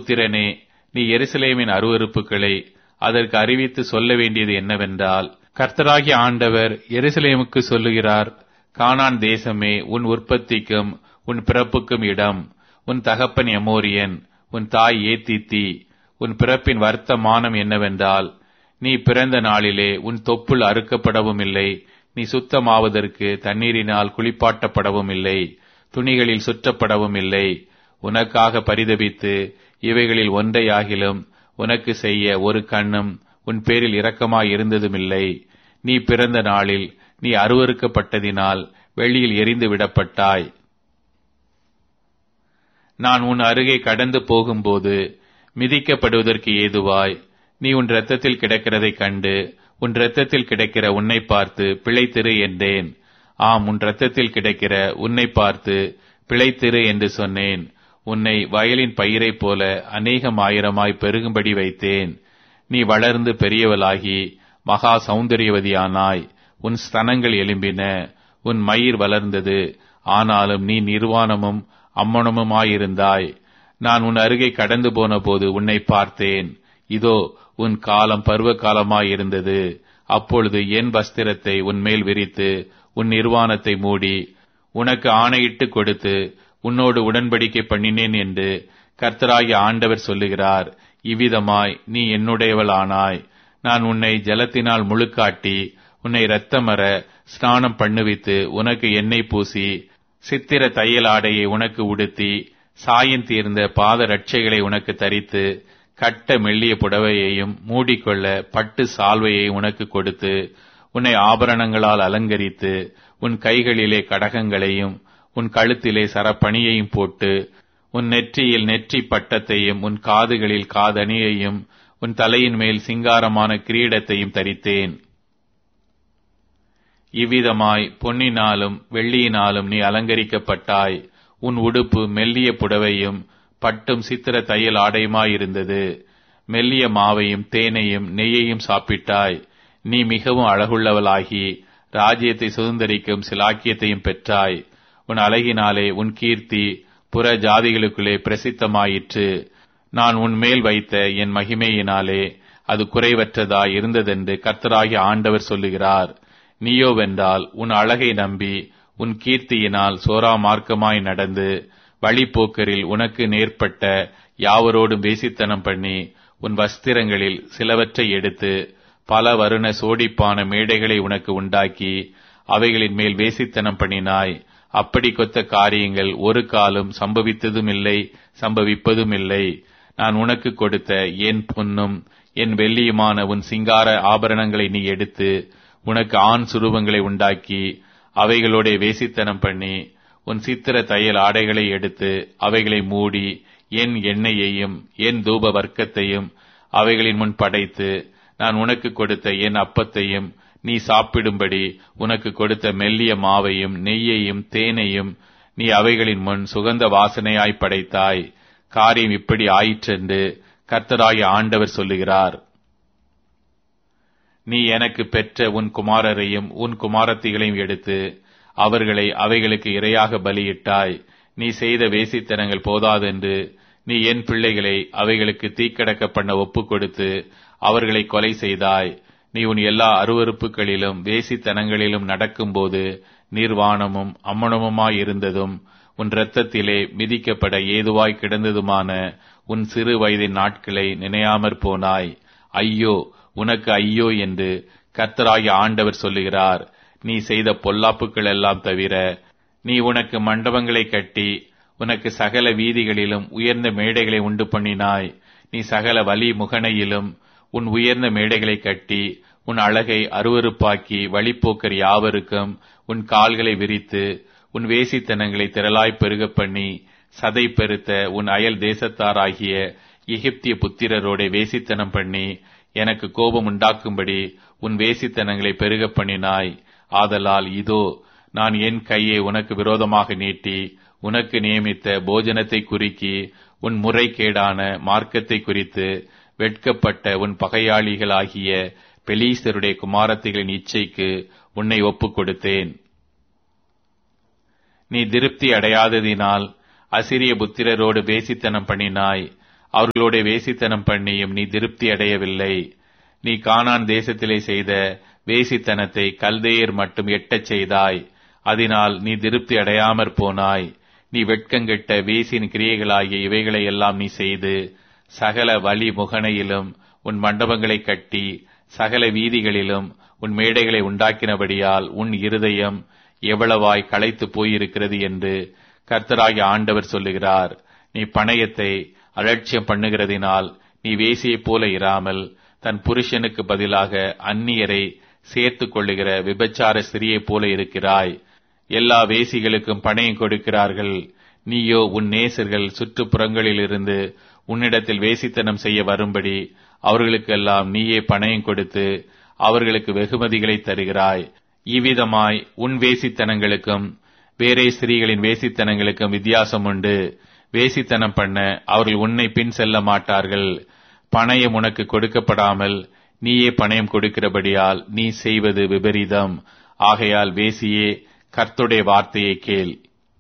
புத்திரனே நீ எருசலேமின் அருவருப்புகளை அதற்கு அறிவித்து சொல்ல வேண்டியது என்னவென்றால் கர்த்தராகிய ஆண்டவர் எருசலேமுக்கு சொல்லுகிறார் கானான் தேசமே உன் உற்பத்திக்கும் உன் பிறப்புக்கும் இடம் உன் தகப்பன் எமோரியன் உன் தாய் ஏத்தித்தி உன் பிறப்பின் வர்த்தமானம் என்னவென்றால் நீ பிறந்த நாளிலே உன் தொப்புள் அறுக்கப்படவும் இல்லை நீ சுத்தமாவதற்கு தண்ணீரினால் குளிப்பாட்டப்படவும் இல்லை துணிகளில் சுற்றப்படவும் இல்லை உனக்காக பரிதபித்து இவைகளில் ஒன்றையாகிலும் உனக்கு செய்ய ஒரு கண்ணும் உன் பேரில் இரக்கமாய் இருந்ததுமில்லை நீ பிறந்த நாளில் நீ அருவறுக்கப்பட்டதினால் வெளியில் எரிந்து விடப்பட்டாய் நான் உன் அருகே கடந்து போகும்போது மிதிக்கப்படுவதற்கு ஏதுவாய் நீ உன் இரத்தத்தில் கிடக்கிறதைக் கண்டு உன் இரத்தத்தில் கிடக்கிற உன்னை பார்த்து பிழைத்திரு என்றேன் ஆம் உன் இரத்தத்தில் கிடக்கிற உன்னை பார்த்து பிழைத்திரு என்று சொன்னேன் உன்னை வயலின் பயிரைப் போல அநேகம் ஆயிரமாய் பெருகும்படி வைத்தேன் நீ வளர்ந்து பெரியவளாகி மகா சௌந்தரியவதியானாய் உன் ஸ்தனங்கள் எலும்பின உன் மயிர் வளர்ந்தது ஆனாலும் நீ நிர்வாணமும் அம்மனமுமாயிருந்தாய் நான் உன் அருகே கடந்து போன போது உன்னை பார்த்தேன் இதோ உன் காலம் பருவ காலமாயிருந்தது அப்பொழுது என் வஸ்திரத்தை உன்மேல் விரித்து உன் நிர்வாணத்தை மூடி உனக்கு ஆணையிட்டு கொடுத்து உன்னோடு உடன்படிக்கை பண்ணினேன் என்று கர்த்தராகிய ஆண்டவர் சொல்லுகிறார் இவ்விதமாய் நீ என்னுடையவளானாய் நான் உன்னை ஜலத்தினால் முழுக்காட்டி உன்னை இரத்தமர ஸ்நானம் பண்ணுவித்து உனக்கு எண்ணெய் பூசி சித்திர தையல் ஆடையை உனக்கு உடுத்தி சாயம் தீர்ந்த பாத ரட்சைகளை உனக்கு தரித்து கட்ட மெல்லிய புடவையையும் மூடிக்கொள்ள பட்டு சால்வையை உனக்கு கொடுத்து உன்னை ஆபரணங்களால் அலங்கரித்து உன் கைகளிலே கடகங்களையும் உன் கழுத்திலே சரப்பணியையும் போட்டு உன் நெற்றியில் நெற்றி பட்டத்தையும் உன் காதுகளில் காதணியையும் உன் தலையின் மேல் சிங்காரமான கிரீடத்தையும் தரித்தேன் இவ்விதமாய் பொன்னினாலும் வெள்ளியினாலும் நீ அலங்கரிக்கப்பட்டாய் உன் உடுப்பு மெல்லிய புடவையும் பட்டும் சித்திர தையல் ஆடையுமாயிருந்தது மெல்லிய மாவையும் தேனையும் நெய்யையும் சாப்பிட்டாய் நீ மிகவும் அழகுள்ளவளாகி ராஜ்யத்தை சுதந்திரிக்கும் சிலாக்கியத்தையும் பெற்றாய் உன் அழகினாலே உன் கீர்த்தி புற ஜாதிகளுக்குள்ளே பிரசித்தமாயிற்று நான் உன் மேல் வைத்த என் மகிமையினாலே அது குறைவற்றதாய் இருந்ததென்று கர்த்தராகிய ஆண்டவர் சொல்லுகிறார் நீயோவென்றால் உன் அழகை நம்பி உன் கீர்த்தியினால் சோரா மார்க்கமாய் நடந்து வழிப்போக்கரில் உனக்கு நேர்பட்ட யாவரோடும் வேசித்தனம் பண்ணி உன் வஸ்திரங்களில் சிலவற்றை எடுத்து பல வருண சோடிப்பான மேடைகளை உனக்கு உண்டாக்கி அவைகளின் மேல் வேசித்தனம் பண்ணினாய் அப்படி கொத்த காரியங்கள் ஒரு காலம் சம்பவித்ததும் இல்லை சம்பவிப்பதும் இல்லை நான் உனக்கு கொடுத்த என் பொன்னும் என் வெள்ளியுமான உன் சிங்கார ஆபரணங்களை நீ எடுத்து உனக்கு ஆண் சுரூபங்களை உண்டாக்கி அவைகளோட வேசித்தனம் பண்ணி உன் சித்திர தையல் ஆடைகளை எடுத்து அவைகளை மூடி என் எண்ணெயையும் என் தூப வர்க்கத்தையும் அவைகளின் முன் படைத்து நான் உனக்கு கொடுத்த என் அப்பத்தையும் நீ சாப்பிடும்படி உனக்கு கொடுத்த மெல்லிய மாவையும் நெய்யையும் தேனையும் நீ அவைகளின் முன் சுகந்த வாசனையாய் படைத்தாய் காரியம் இப்படி ஆயிற்றென்று கர்த்தராகிய ஆண்டவர் சொல்லுகிறார் நீ எனக்கு பெற்ற உன் குமாரரையும் உன் குமாரத்திகளையும் எடுத்து அவர்களை அவைகளுக்கு இரையாக பலியிட்டாய் நீ செய்த வேசித்தனங்கள் போதாதென்று நீ என் பிள்ளைகளை அவைகளுக்கு தீக்கடக்க பண்ண ஒப்புக் கொடுத்து அவர்களை கொலை செய்தாய் நீ உன் எல்லா அருவறுப்புகளிலும் வேசித்தனங்களிலும் நடக்கும்போது நிர்வாணமும் அம்மனமுமாயிருந்ததும் உன் இரத்தத்திலே மிதிக்கப்பட ஏதுவாய் கிடந்ததுமான உன் சிறு வயதின் நாட்களை நினையாமற் போனாய் ஐயோ உனக்கு ஐயோ என்று கர்த்தராகிய ஆண்டவர் சொல்லுகிறார் நீ செய்த பொல்லாப்புகள் எல்லாம் தவிர நீ உனக்கு மண்டபங்களை கட்டி உனக்கு சகல வீதிகளிலும் உயர்ந்த மேடைகளை உண்டு பண்ணினாய் நீ சகல வலி முகனையிலும் உன் உயர்ந்த மேடைகளை கட்டி உன் அழகை அருவருப்பாக்கி வழிப்போக்கர் யாவருக்கும் உன் கால்களை விரித்து உன் வேசித்தனங்களை திரளாய் பெருக பண்ணி சதை பெருத்த உன் அயல் தேசத்தாராகிய எகிப்திய புத்திரரோட வேசித்தனம் பண்ணி எனக்கு கோபம் உண்டாக்கும்படி உன் வேசித்தனங்களை பெருக பண்ணினாய் ஆதலால் இதோ நான் என் கையை உனக்கு விரோதமாக நீட்டி உனக்கு நியமித்த போஜனத்தை குறிக்கி உன் முறைகேடான மார்க்கத்தை குறித்து வெட்கப்பட்ட உன் பகையாளிகளாகிய பெலீஸ்தருடைய குமாரத்திகளின் இச்சைக்கு உன்னை ஒப்புக் கொடுத்தேன் நீ திருப்தி அடையாததினால் அசிரிய புத்திரரோடு பேசித்தனம் பண்ணினாய் அவர்களோட வேசித்தனம் பண்ணியும் நீ திருப்தி அடையவில்லை நீ கானான் தேசத்திலே செய்த வேசித்தனத்தை கல்தேயர் மட்டும் எட்டச் செய்தாய் அதனால் நீ திருப்தி அடையாமற் போனாய் நீ வெட்கங்கெட்ட வேசின் கிரியைகளாகிய இவைகளை எல்லாம் நீ செய்து சகல வழி முகனையிலும் உன் மண்டபங்களை கட்டி சகல வீதிகளிலும் உன் மேடைகளை உண்டாக்கினபடியால் உன் இருதயம் எவ்வளவாய் களைத்து போயிருக்கிறது என்று கர்த்தராகிய ஆண்டவர் சொல்லுகிறார் நீ பணயத்தை அலட்சியம் பண்ணுகிறதினால் நீ வேசியைப் போல இராமல் தன் புருஷனுக்கு பதிலாக அந்நியரை சேர்த்து கொள்ளுகிற விபச்சார ஸ்திரியைப் போல இருக்கிறாய் எல்லா வேசிகளுக்கும் பணயம் கொடுக்கிறார்கள் நீயோ உன் நேசர்கள் சுற்றுப்புறங்களிலிருந்து உன்னிடத்தில் வேசித்தனம் செய்ய வரும்படி அவர்களுக்கெல்லாம் நீயே பணயம் கொடுத்து அவர்களுக்கு வெகுமதிகளை தருகிறாய் இவ்விதமாய் உன் வேசித்தனங்களுக்கும் வேறே ஸ்திரீகளின் வேசித்தனங்களுக்கும் வித்தியாசம் உண்டு வேசித்தனம் பண்ண அவர்கள் உன்னை பின் செல்ல மாட்டார்கள் பணயம் உனக்கு கொடுக்கப்படாமல் நீயே பணயம் கொடுக்கிறபடியால் நீ செய்வது விபரீதம் ஆகையால் வேசியே கர்த்துடைய வார்த்தையை கேள்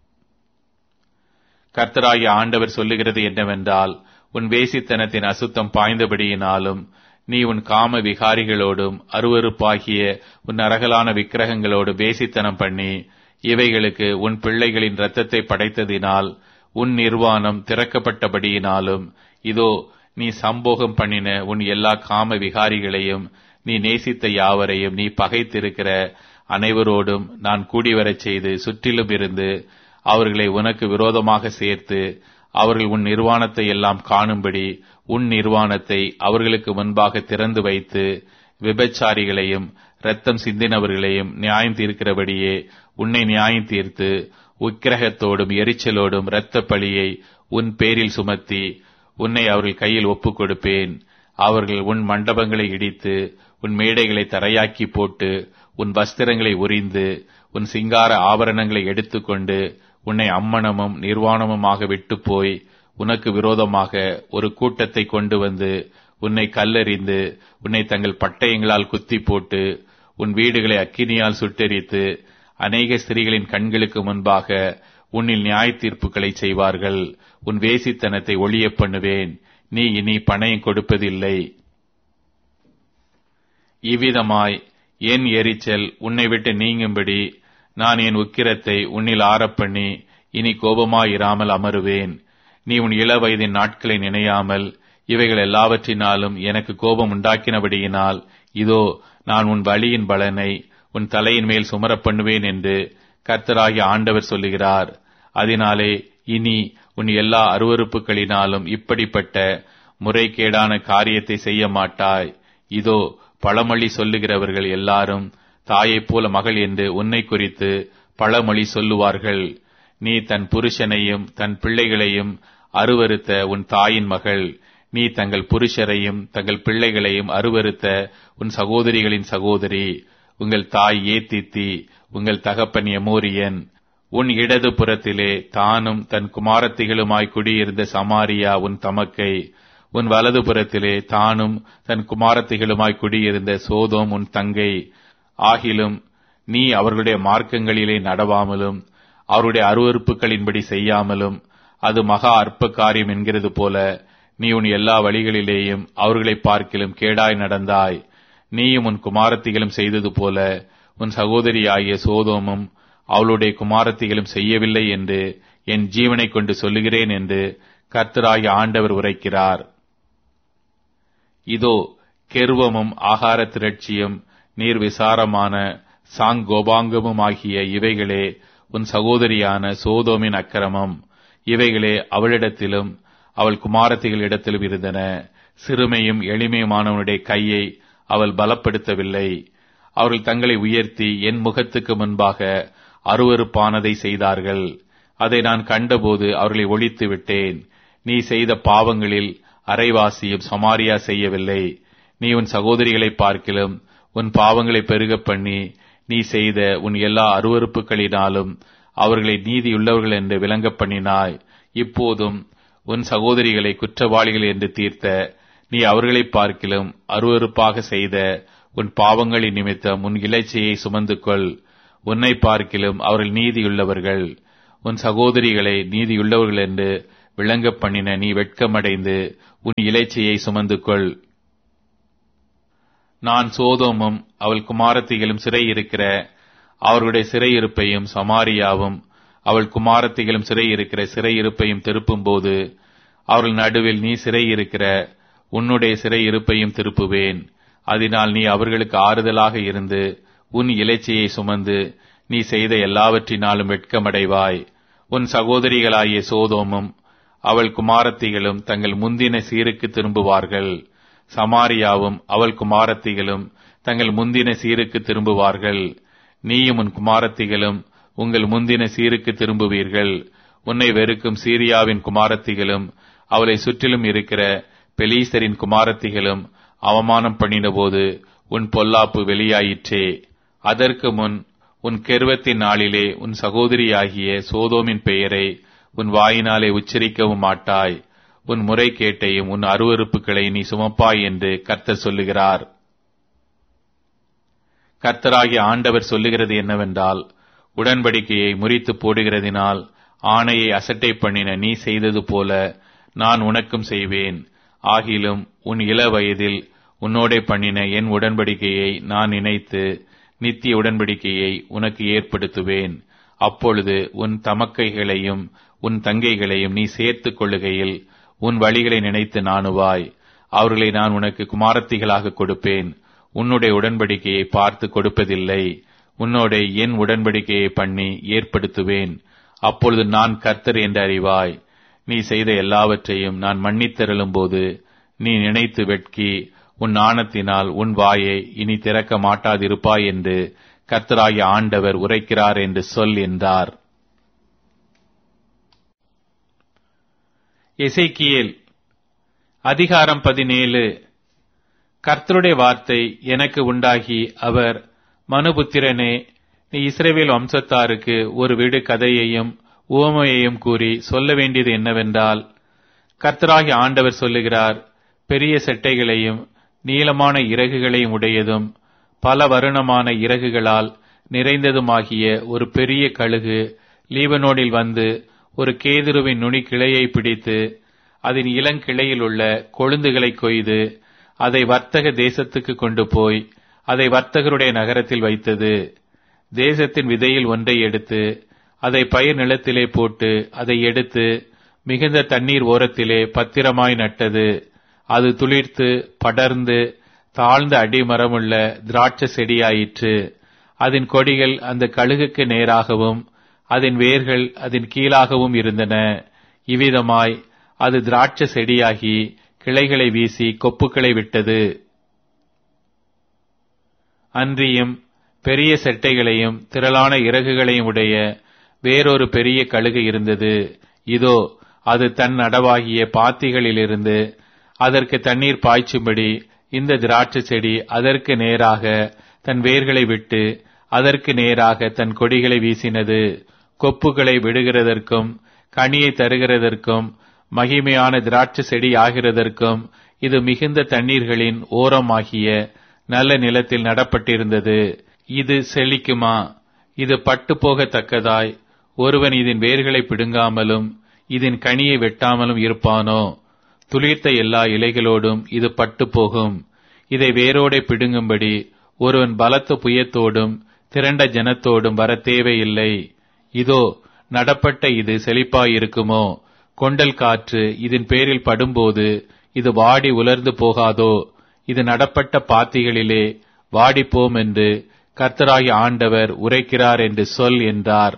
கர்த்தராகிய ஆண்டவர் சொல்லுகிறது என்னவென்றால் உன் வேசித்தனத்தின் அசுத்தம் பாய்ந்தபடியினாலும் நீ உன் காம விகாரிகளோடும் அருவருப்பாகிய உன் அரகலான விக்கிரகங்களோடு வேசித்தனம் பண்ணி இவைகளுக்கு உன் பிள்ளைகளின் இரத்தத்தை படைத்ததினால் உன் நிர்வாணம் திறக்கப்பட்டபடியினாலும் இதோ நீ சம்போகம் பண்ணின உன் எல்லா காம விகாரிகளையும் நீ நேசித்த யாவரையும் நீ பகைத்திருக்கிற அனைவரோடும் நான் கூடிவரச் செய்து சுற்றிலும் இருந்து அவர்களை உனக்கு விரோதமாக சேர்த்து அவர்கள் உன் நிர்வாணத்தை எல்லாம் காணும்படி உன் நிர்வாணத்தை அவர்களுக்கு முன்பாக திறந்து வைத்து விபச்சாரிகளையும் இரத்தம் சிந்தினவர்களையும் நியாயம் தீர்க்கிறபடியே உன்னை நியாயம் தீர்த்து உக்கிரகத்தோடும் எரிச்சலோடும் இரத்த பழியை உன் பேரில் சுமத்தி உன்னை அவர்கள் கையில் ஒப்புக் கொடுப்பேன் அவர்கள் உன் மண்டபங்களை இடித்து உன் மேடைகளை தரையாக்கி போட்டு உன் வஸ்திரங்களை உரிந்து உன் சிங்கார ஆபரணங்களை எடுத்துக்கொண்டு உன்னை அம்மனமும் நிர்வாணமுமாக விட்டு போய் உனக்கு விரோதமாக ஒரு கூட்டத்தை கொண்டு வந்து உன்னை கல்லறிந்து உன்னை தங்கள் பட்டயங்களால் குத்தி போட்டு உன் வீடுகளை அக்கினியால் சுட்டெரித்து அநேக ஸ்திரீகளின் கண்களுக்கு முன்பாக உன்னில் நியாய தீர்ப்புகளை செய்வார்கள் உன் வேசித்தனத்தை ஒளிய பண்ணுவேன் நீ இனி பணயம் கொடுப்பதில்லை இவ்விதமாய் என் எரிச்சல் உன்னை விட்டு நீங்கும்படி நான் என் உக்கிரத்தை உன்னில் ஆறப்பண்ணி இனி கோபமாயிராமல் அமருவேன் நீ உன் இள வயதின் நாட்களை நினையாமல் இவைகள் எல்லாவற்றினாலும் எனக்கு கோபம் உண்டாக்கினபடியினால் இதோ நான் உன் வழியின் பலனை உன் தலையின் மேல் சுமரப் பண்ணுவேன் என்று கர்த்தராகிய ஆண்டவர் சொல்லுகிறார் அதனாலே இனி உன் எல்லா அருவறுப்புகளினாலும் இப்படிப்பட்ட முறைகேடான காரியத்தை செய்ய மாட்டாய் இதோ பழமொழி சொல்லுகிறவர்கள் எல்லாரும் தாயைப் போல மகள் என்று உன்னை குறித்து பழமொழி சொல்லுவார்கள் நீ தன் புருஷனையும் தன் பிள்ளைகளையும் அருவருத்த உன் தாயின் மகள் நீ தங்கள் புருஷரையும் தங்கள் பிள்ளைகளையும் அருவருத்த உன் சகோதரிகளின் சகோதரி உங்கள் தாய் ஏத்தித்தி உங்கள் தகப்பன் எமோரியன் உன் இடது புறத்திலே தானும் தன் குமாரத்திகளுமாய் குடியிருந்த சமாரியா உன் தமக்கை உன் வலது புறத்திலே தானும் தன் குமாரத்திகளுமாய் குடியிருந்த சோதோம் உன் தங்கை ஆகிலும் நீ அவர்களுடைய மார்க்கங்களிலே நடவாமலும் அவருடைய அருவறுப்புகளின்படி செய்யாமலும் அது மகா அற்ப காரியம் என்கிறது போல நீ உன் எல்லா வழிகளிலேயும் அவர்களை பார்க்கிலும் கேடாய் நடந்தாய் நீயும் உன் குமாரத்திகளும் செய்தது போல உன் சகோதரியாகிய சோதோமும் அவளுடைய குமாரத்திகளும் செய்யவில்லை என்று என் ஜீவனை கொண்டு சொல்லுகிறேன் என்று கர்த்தராகிய ஆண்டவர் உரைக்கிறார் இதோ கெருவமும் ஆகார திரட்சியும் நீர் விசாரமான சாங்கோபாங்கமும் ஆகிய இவைகளே உன் சகோதரியான சோதோமின் அக்கிரமம் இவைகளே அவளிடத்திலும் அவள் குமாரத்திகளிடத்திலும் இருந்தன சிறுமையும் எளிமையுமானவனுடைய கையை அவள் பலப்படுத்தவில்லை அவர்கள் தங்களை உயர்த்தி என் முகத்துக்கு முன்பாக அருவறுப்பானதை செய்தார்கள் அதை நான் கண்டபோது அவர்களை ஒழித்து விட்டேன் நீ செய்த பாவங்களில் அரைவாசியும் சமாரியா செய்யவில்லை நீ உன் சகோதரிகளை பார்க்கிலும் உன் பாவங்களை பெருகப் பண்ணி நீ செய்த உன் எல்லா அருவறுப்புகளினாலும் அவர்களை நீதியுள்ளவர்கள் என்று விளங்க பண்ணினாய் இப்போதும் உன் சகோதரிகளை குற்றவாளிகள் என்று தீர்த்த நீ அவர்களை பார்க்கிலும் அருவறுப்பாக செய்த உன் பாவங்களின் நிமித்தம் உன் இலைச்சையை சுமந்து கொள் உன்னை பார்க்கிலும் அவர்கள் நீதியுள்ளவர்கள் உன் சகோதரிகளை நீதியுள்ளவர்கள் என்று விளங்கப் பண்ணின நீ வெட்கமடைந்து உன் இலைச்சையை சுமந்து கொள் நான் சோதோமும் அவள் குமாரத்திகளும் சிறை இருக்கிற அவர்களுடைய சிறையிருப்பையும் சமாரியாவும் அவள் குமாரத்திகளும் சிறை இருக்கிற சிறையிருப்பையும் திருப்பும்போது அவர்கள் நடுவில் நீ சிறை இருக்கிற உன்னுடைய சிறை இருப்பையும் திருப்புவேன் அதனால் நீ அவர்களுக்கு ஆறுதலாக இருந்து உன் இலைச்சையை சுமந்து நீ செய்த எல்லாவற்றினாலும் வெட்கமடைவாய் உன் சகோதரிகளாகிய சோதோமும் அவள் குமாரத்திகளும் தங்கள் முந்தின சீருக்கு திரும்புவார்கள் சமாரியாவும் அவள் குமாரத்திகளும் தங்கள் முந்தின சீருக்கு திரும்புவார்கள் நீயும் உன் குமாரத்திகளும் உங்கள் முந்தின சீருக்கு திரும்புவீர்கள் உன்னை வெறுக்கும் சீரியாவின் குமாரத்திகளும் அவளை சுற்றிலும் இருக்கிற பெலீசரின் குமாரத்திகளும் அவமானம் பண்ணினபோது உன் பொல்லாப்பு வெளியாயிற்றே அதற்கு முன் உன் கெருவத்தின் நாளிலே உன் சகோதரியாகிய சோதோமின் பெயரை உன் வாயினாலே உச்சரிக்கவும் மாட்டாய் உன் முறை கேட்டையும் உன் அருவறுப்புகளை நீ சுமப்பாய் என்று கர்த்தர் சொல்லுகிறார் கர்த்தராகிய ஆண்டவர் சொல்லுகிறது என்னவென்றால் உடன்படிக்கையை முறித்து போடுகிறதினால் ஆணையை அசட்டை பண்ணின நீ செய்தது போல நான் உனக்கும் செய்வேன் ஆகிலும் உன் இள வயதில் உன்னோடே பண்ணின என் உடன்படிக்கையை நான் நினைத்து நித்திய உடன்படிக்கையை உனக்கு ஏற்படுத்துவேன் அப்பொழுது உன் தமக்கைகளையும் உன் தங்கைகளையும் நீ சேர்த்துக் கொள்ளுகையில் உன் வழிகளை நினைத்து நாணுவாய் அவர்களை நான் உனக்கு குமாரத்திகளாக கொடுப்பேன் உன்னுடைய உடன்படிக்கையை பார்த்து கொடுப்பதில்லை உன்னோட என் உடன்படிக்கையை பண்ணி ஏற்படுத்துவேன் அப்பொழுது நான் கர்த்தர் என்று அறிவாய் நீ செய்த எல்லாவற்றையும் நான் மன்னித்தருளும் போது நீ நினைத்து வெட்கி உன் நாணத்தினால் உன் வாயை இனி திறக்க மாட்டாதிருப்பாய் என்று கர்த்தராகிய ஆண்டவர் உரைக்கிறார் என்று சொல் என்றார் எசைக்கியேல் அதிகாரம் பதினேழு கர்த்தருடைய வார்த்தை எனக்கு உண்டாகி அவர் மனுபுத்திரனே நீ இஸ்ரேவேல் வம்சத்தாருக்கு ஒரு வீடு கதையையும் உவமையையும் கூறி சொல்ல வேண்டியது என்னவென்றால் கர்த்தராகி ஆண்டவர் சொல்லுகிறார் பெரிய செட்டைகளையும் நீளமான இறகுகளையும் உடையதும் பல வருணமான இறகுகளால் நிறைந்ததுமாகிய ஒரு பெரிய கழுகு லீபனோடில் வந்து ஒரு கேதுருவின் நுனி கிளையை பிடித்து அதன் இளங்கிளையில் உள்ள கொழுந்துகளை கொய்து அதை வர்த்தக தேசத்துக்கு கொண்டு போய் அதை வர்த்தகருடைய நகரத்தில் வைத்தது தேசத்தின் விதையில் ஒன்றை எடுத்து அதை பயிர் நிலத்திலே போட்டு அதை எடுத்து மிகுந்த தண்ணீர் ஓரத்திலே பத்திரமாய் நட்டது அது துளிர்த்து படர்ந்து தாழ்ந்த அடிமரமுள்ள திராட்சை செடியாயிற்று அதன் கொடிகள் அந்த கழுகுக்கு நேராகவும் அதன் வேர்கள் அதன் கீழாகவும் இருந்தன இவ்விதமாய் அது திராட்சை செடியாகி கிளைகளை வீசி கொப்புக்களை விட்டது அன்றியும் பெரிய செட்டைகளையும் திரளான இறகுகளையும் உடைய வேறொரு பெரிய கழுகு இருந்தது இதோ அது தன் நடவாகிய பாத்திகளிலிருந்து அதற்கு தண்ணீர் பாய்ச்சும்படி இந்த திராட்சை செடி அதற்கு நேராக தன் வேர்களை விட்டு அதற்கு நேராக தன் கொடிகளை வீசினது கொப்புகளை விடுகிறதற்கும் கனியை தருகிறதற்கும் மகிமையான திராட்சை செடி ஆகிறதற்கும் இது மிகுந்த தண்ணீர்களின் ஓரமாகிய நல்ல நிலத்தில் நடப்பட்டிருந்தது இது செழிக்குமா இது பட்டு போகத்தக்கதாய் ஒருவன் இதன் வேர்களை பிடுங்காமலும் இதன் கனியை வெட்டாமலும் இருப்பானோ துளிர்த்த எல்லா இலைகளோடும் இது பட்டு போகும் இதை வேரோடே பிடுங்கும்படி ஒருவன் பலத்த புயத்தோடும் திரண்ட ஜனத்தோடும் வர தேவையில்லை இதோ நடப்பட்ட இது செழிப்பாயிருக்குமோ கொண்டல் காற்று இதன் பேரில் படும்போது இது வாடி உலர்ந்து போகாதோ இது நடப்பட்ட பாத்திகளிலே வாடிப்போம் என்று கர்த்தராகி ஆண்டவர் உரைக்கிறார் என்று சொல் என்றார்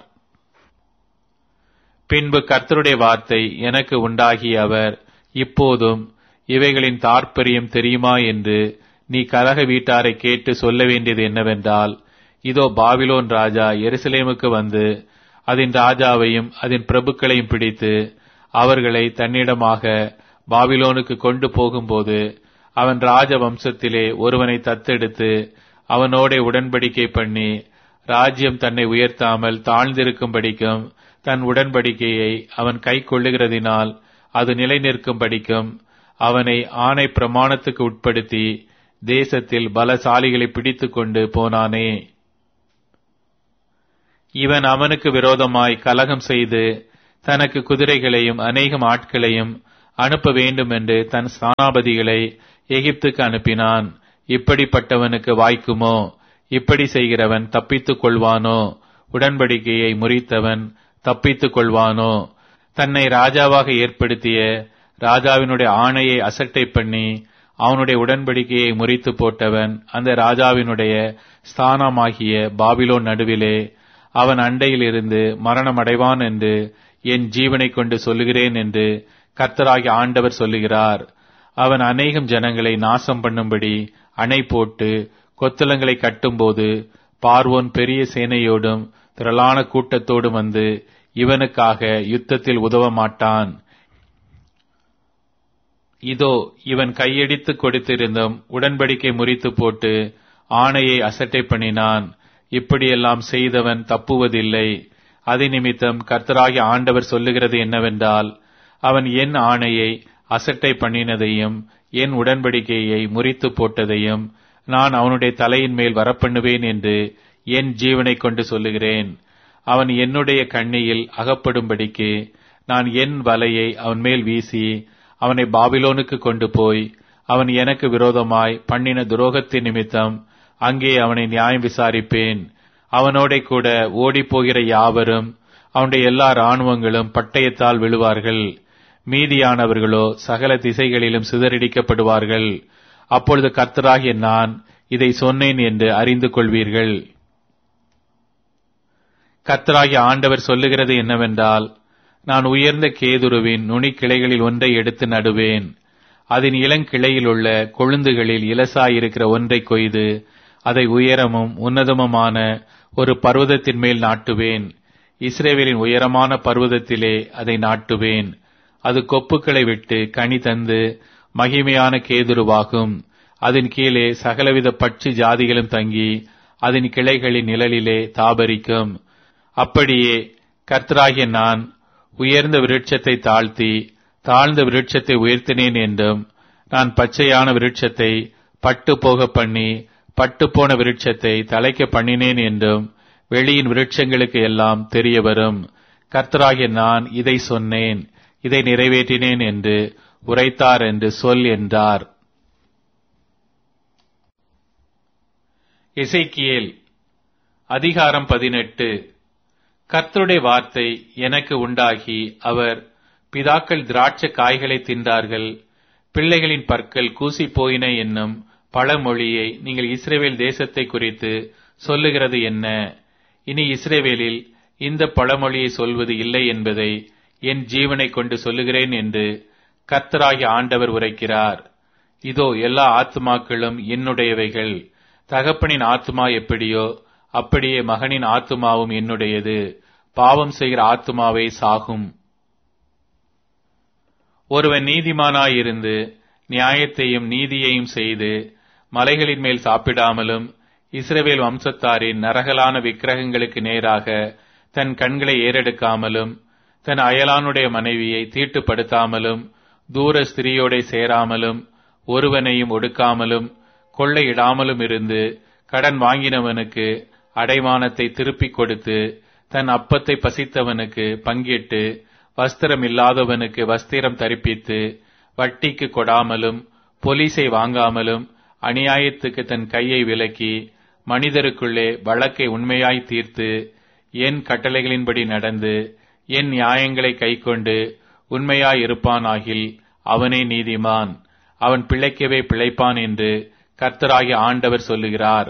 பின்பு கர்த்தருடைய வார்த்தை எனக்கு உண்டாகிய அவர் இப்போதும் இவைகளின் தாற்பயம் தெரியுமா என்று நீ கலக வீட்டாரை கேட்டு சொல்ல வேண்டியது என்னவென்றால் இதோ பாபிலோன் ராஜா எருசலேமுக்கு வந்து அதன் ராஜாவையும் அதன் பிரபுக்களையும் பிடித்து அவர்களை தன்னிடமாக பாபிலோனுக்கு கொண்டு போகும்போது அவன் ராஜ வம்சத்திலே ஒருவனை தத்தெடுத்து அவனோட உடன்படிக்கை பண்ணி ராஜ்யம் தன்னை உயர்த்தாமல் தாழ்ந்திருக்கும்படிக்கும் தன் உடன்படிக்கையை அவன் கை கொள்ளுகிறதினால் அது நிலை நிற்கும்படிக்கும் அவனை ஆணை பிரமாணத்துக்கு உட்படுத்தி தேசத்தில் பலசாலிகளை பிடித்துக் கொண்டு போனானே இவன் அவனுக்கு விரோதமாய் கலகம் செய்து தனக்கு குதிரைகளையும் அநேகம் ஆட்களையும் அனுப்ப வேண்டும் என்று தன் ஸ்தானாபதிகளை எகிப்துக்கு அனுப்பினான் இப்படிப்பட்டவனுக்கு வாய்க்குமோ இப்படி செய்கிறவன் தப்பித்துக் கொள்வானோ உடன்படிக்கையை முறித்தவன் தப்பித்துக் கொள்வானோ தன்னை ராஜாவாக ஏற்படுத்திய ராஜாவினுடைய ஆணையை அசட்டை பண்ணி அவனுடைய உடன்படிக்கையை முறித்து போட்டவன் அந்த ராஜாவினுடைய ஸ்தானமாகிய பாபிலோன் நடுவிலே அவன் அண்டையில் இருந்து மரணம் அடைவான் என்று என் ஜீவனை கொண்டு சொல்லுகிறேன் என்று கர்த்தராகி ஆண்டவர் சொல்லுகிறார் அவன் அநேகம் ஜனங்களை நாசம் பண்ணும்படி அணை போட்டு கொத்தளங்களை கட்டும்போது பார்வோன் பெரிய சேனையோடும் திரளான கூட்டத்தோடும் வந்து இவனுக்காக யுத்தத்தில் உதவ மாட்டான் இதோ இவன் கையடித்து கொடுத்திருந்தும் உடன்படிக்கை முறித்து போட்டு ஆணையை அசட்டை பண்ணினான் இப்படியெல்லாம் செய்தவன் தப்புவதில்லை அது நிமித்தம் கர்த்தராகி ஆண்டவர் சொல்லுகிறது என்னவென்றால் அவன் என் ஆணையை அசட்டை பண்ணினதையும் என் உடன்படிக்கையை முறித்து போட்டதையும் நான் அவனுடைய தலையின் மேல் வரப்பண்ணுவேன் என்று என் ஜீவனை கொண்டு சொல்லுகிறேன் அவன் என்னுடைய கண்ணியில் அகப்படும்படிக்கு நான் என் வலையை அவன் மேல் வீசி அவனை பாபிலோனுக்கு கொண்டு போய் அவன் எனக்கு விரோதமாய் பண்ணின துரோகத்தின் நிமித்தம் அங்கே அவனை நியாயம் விசாரிப்பேன் அவனோட கூட ஓடிப்போகிற யாவரும் அவனுடைய எல்லா இராணுவங்களும் பட்டயத்தால் விழுவார்கள் மீதியானவர்களோ சகல திசைகளிலும் சிதறடிக்கப்படுவார்கள் அப்பொழுது கர்த்தராகிய நான் இதை சொன்னேன் என்று அறிந்து கொள்வீர்கள் கர்த்தராகிய ஆண்டவர் சொல்லுகிறது என்னவென்றால் நான் உயர்ந்த கேதுருவின் நுனி கிளைகளில் ஒன்றை எடுத்து நடுவேன் அதன் இளங்கிளையில் உள்ள கொழுந்துகளில் இலசாயிருக்கிற ஒன்றை கொய்து அதை உயரமும் உன்னதமுமான ஒரு பர்வதத்தின் மேல் நாட்டுவேன் இஸ்ரேவேலின் உயரமான பர்வதத்திலே அதை நாட்டுவேன் அது கொப்புக்களை விட்டு கனி தந்து மகிமையான கேதுருவாகும் அதன் கீழே சகலவித பட்சி ஜாதிகளும் தங்கி அதன் கிளைகளின் நிழலிலே தாபரிக்கும் அப்படியே கர்த்தராகிய நான் உயர்ந்த விருட்சத்தை தாழ்த்தி தாழ்ந்த விருட்சத்தை உயர்த்தினேன் என்றும் நான் பச்சையான விருட்சத்தை பட்டு போக பண்ணி பட்டு போன விருட்சத்தை தலைக்க பண்ணினேன் என்றும் வெளியின் விருட்சங்களுக்கு எல்லாம் தெரிய வரும் கர்த்தராகிய நான் இதை சொன்னேன் இதை நிறைவேற்றினேன் என்று உரைத்தார் என்று சொல் என்றார் இசைக்கியேல் அதிகாரம் பதினெட்டு கர்த்தருடைய வார்த்தை எனக்கு உண்டாகி அவர் பிதாக்கள் திராட்சை காய்களை தின்றார்கள் பிள்ளைகளின் பற்கள் கூசி போயின என்னும் பழமொழியை நீங்கள் இஸ்ரேவேல் தேசத்தை குறித்து சொல்லுகிறது என்ன இனி இஸ்ரேவேலில் இந்த பழமொழியை சொல்வது இல்லை என்பதை என் ஜீவனை கொண்டு சொல்லுகிறேன் என்று கர்த்தராகி ஆண்டவர் உரைக்கிறார் இதோ எல்லா ஆத்மாக்களும் என்னுடையவைகள் தகப்பனின் ஆத்மா எப்படியோ அப்படியே மகனின் ஆத்துமாவும் என்னுடையது பாவம் செய்கிற ஆத்துமாவே சாகும் ஒருவன் நீதிமானாயிருந்து நியாயத்தையும் நீதியையும் செய்து மலைகளின் மேல் சாப்பிடாமலும் இஸ்ரவேல் வம்சத்தாரின் நரகலான விக்கிரகங்களுக்கு நேராக தன் கண்களை ஏறெடுக்காமலும் தன் அயலானுடைய மனைவியை தீட்டுப்படுத்தாமலும் தூர ஸ்திரியோட சேராமலும் ஒருவனையும் ஒடுக்காமலும் கொள்ளையிடாமலும் இருந்து கடன் வாங்கினவனுக்கு அடைமானத்தை திருப்பிக் கொடுத்து தன் அப்பத்தை பசித்தவனுக்கு பங்கிட்டு வஸ்திரம் இல்லாதவனுக்கு வஸ்திரம் தரிப்பித்து வட்டிக்கு கொடாமலும் பொலிசை வாங்காமலும் அநியாயத்துக்கு தன் கையை விலக்கி மனிதருக்குள்ளே வழக்கை உண்மையாய் தீர்த்து என் கட்டளைகளின்படி நடந்து என் நியாயங்களை கைக்கொண்டு உண்மையாய் இருப்பானாகில் அவனே நீதிமான் அவன் பிழைக்கவே பிழைப்பான் என்று கர்த்தராகிய ஆண்டவர் சொல்லுகிறார்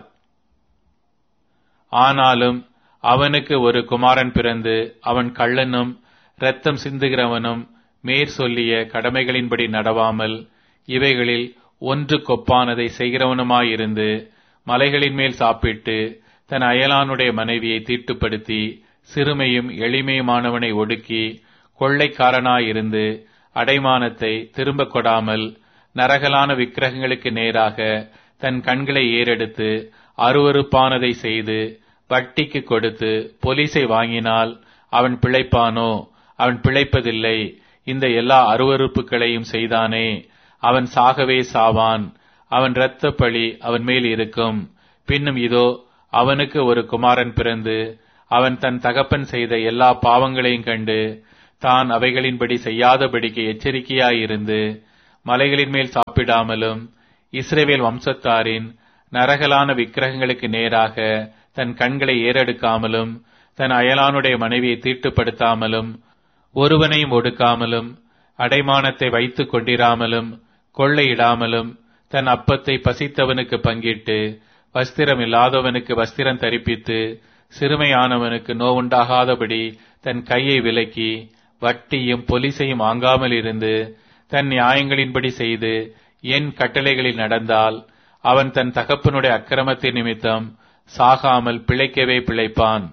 ஆனாலும் அவனுக்கு ஒரு குமாரன் பிறந்து அவன் கள்ளனும் இரத்தம் சிந்துகிறவனும் மேற் சொல்லிய கடமைகளின்படி நடவாமல் இவைகளில் ஒன்று கொப்பானதை செய்கிறவனுமாயிருந்து மலைகளின் மேல் சாப்பிட்டு தன் அயலானுடைய மனைவியை தீட்டுப்படுத்தி சிறுமையும் எளிமையுமானவனை ஒடுக்கி கொள்ளைக்காரனாயிருந்து அடைமானத்தை திரும்ப கொடாமல் நரகலான விக்கிரகங்களுக்கு நேராக தன் கண்களை ஏறெடுத்து அருவறுப்பானதை செய்து வட்டிக்கு கொடுத்து பொலிசை வாங்கினால் அவன் பிழைப்பானோ அவன் பிழைப்பதில்லை இந்த எல்லா அருவறுப்புகளையும் செய்தானே அவன் சாகவே சாவான் அவன் இரத்த பழி அவன் மேல் இருக்கும் பின்னும் இதோ அவனுக்கு ஒரு குமாரன் பிறந்து அவன் தன் தகப்பன் செய்த எல்லா பாவங்களையும் கண்டு தான் அவைகளின்படி செய்யாதபடிக்கு எச்சரிக்கையாயிருந்து மலைகளின் மேல் சாப்பிடாமலும் இஸ்ரவேல் வம்சத்தாரின் நரகலான விக்கிரகங்களுக்கு நேராக தன் கண்களை ஏறெடுக்காமலும் தன் அயலானுடைய மனைவியை தீட்டுப்படுத்தாமலும் ஒருவனையும் ஒடுக்காமலும் அடைமானத்தை வைத்துக் கொண்டிராமலும் கொள்ளையிடாமலும் தன் அப்பத்தை பசித்தவனுக்கு பங்கிட்டு வஸ்திரம் இல்லாதவனுக்கு வஸ்திரம் தரிப்பித்து சிறுமையானவனுக்கு நோவுண்டாகாதபடி தன் கையை விலக்கி வட்டியும் பொலிசையும் வாங்காமல் இருந்து தன் நியாயங்களின்படி செய்து என் கட்டளைகளில் நடந்தால் அவன் தன் தகப்பனுடைய அக்கிரமத்தின் நிமித்தம் சாகாமல் பிழைக்கவே பிழைப்பான்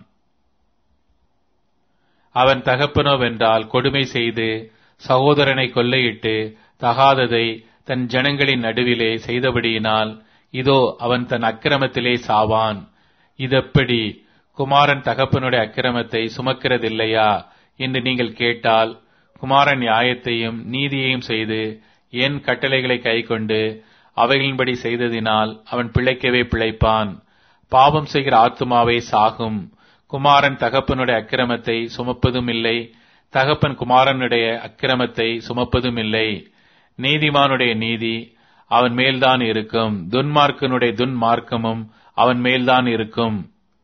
அவன் தகப்பனோவென்றால் கொடுமை செய்து சகோதரனை கொள்ளையிட்டு தகாததை தன் ஜனங்களின் நடுவிலே செய்தபடியினால் இதோ அவன் தன் அக்கிரமத்திலே சாவான் இதெப்படி குமாரன் தகப்பனுடைய அக்கிரமத்தை சுமக்கிறதில்லையா என்று நீங்கள் கேட்டால் குமாரன் நியாயத்தையும் நீதியையும் செய்து என் கட்டளைகளை கைக்கொண்டு அவைகளின்படி செய்ததினால் அவன் பிழைக்கவே பிழைப்பான் பாவம் செய்கிற ஆத்துமாவே சாகும் குமாரன் தகப்பனுடைய அக்கிரமத்தை சுமப்பதும் இல்லை தகப்பன் குமாரனுடைய அக்கிரமத்தை சுமப்பதும் இல்லை நீதிமானுடைய நீதி அவன் மேல்தான் இருக்கும் துன்மார்க்கனுடைய துன்மார்க்கமும் அவன் மேல்தான் இருக்கும்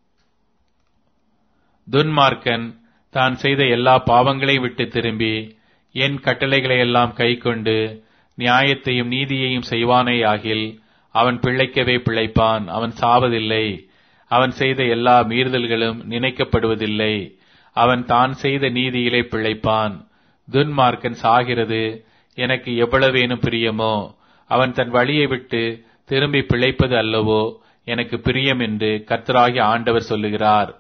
துன்மார்க்கன் தான் செய்த எல்லா பாவங்களை விட்டு திரும்பி என் கட்டளைகளை எல்லாம் கைக்கொண்டு நியாயத்தையும் நீதியையும் செய்வானேயாகில் அவன் பிழைக்கவே பிழைப்பான் அவன் சாவதில்லை அவன் செய்த எல்லா மீறுதல்களும் நினைக்கப்படுவதில்லை அவன் தான் செய்த நீதியிலே பிழைப்பான் துன்மார்க்கன் சாகிறது எனக்கு எவ்வளவேனும் பிரியமோ அவன் தன் வழியை விட்டு திரும்பி பிழைப்பது அல்லவோ எனக்கு பிரியம் என்று கர்த்தராகிய ஆண்டவர் சொல்லுகிறார்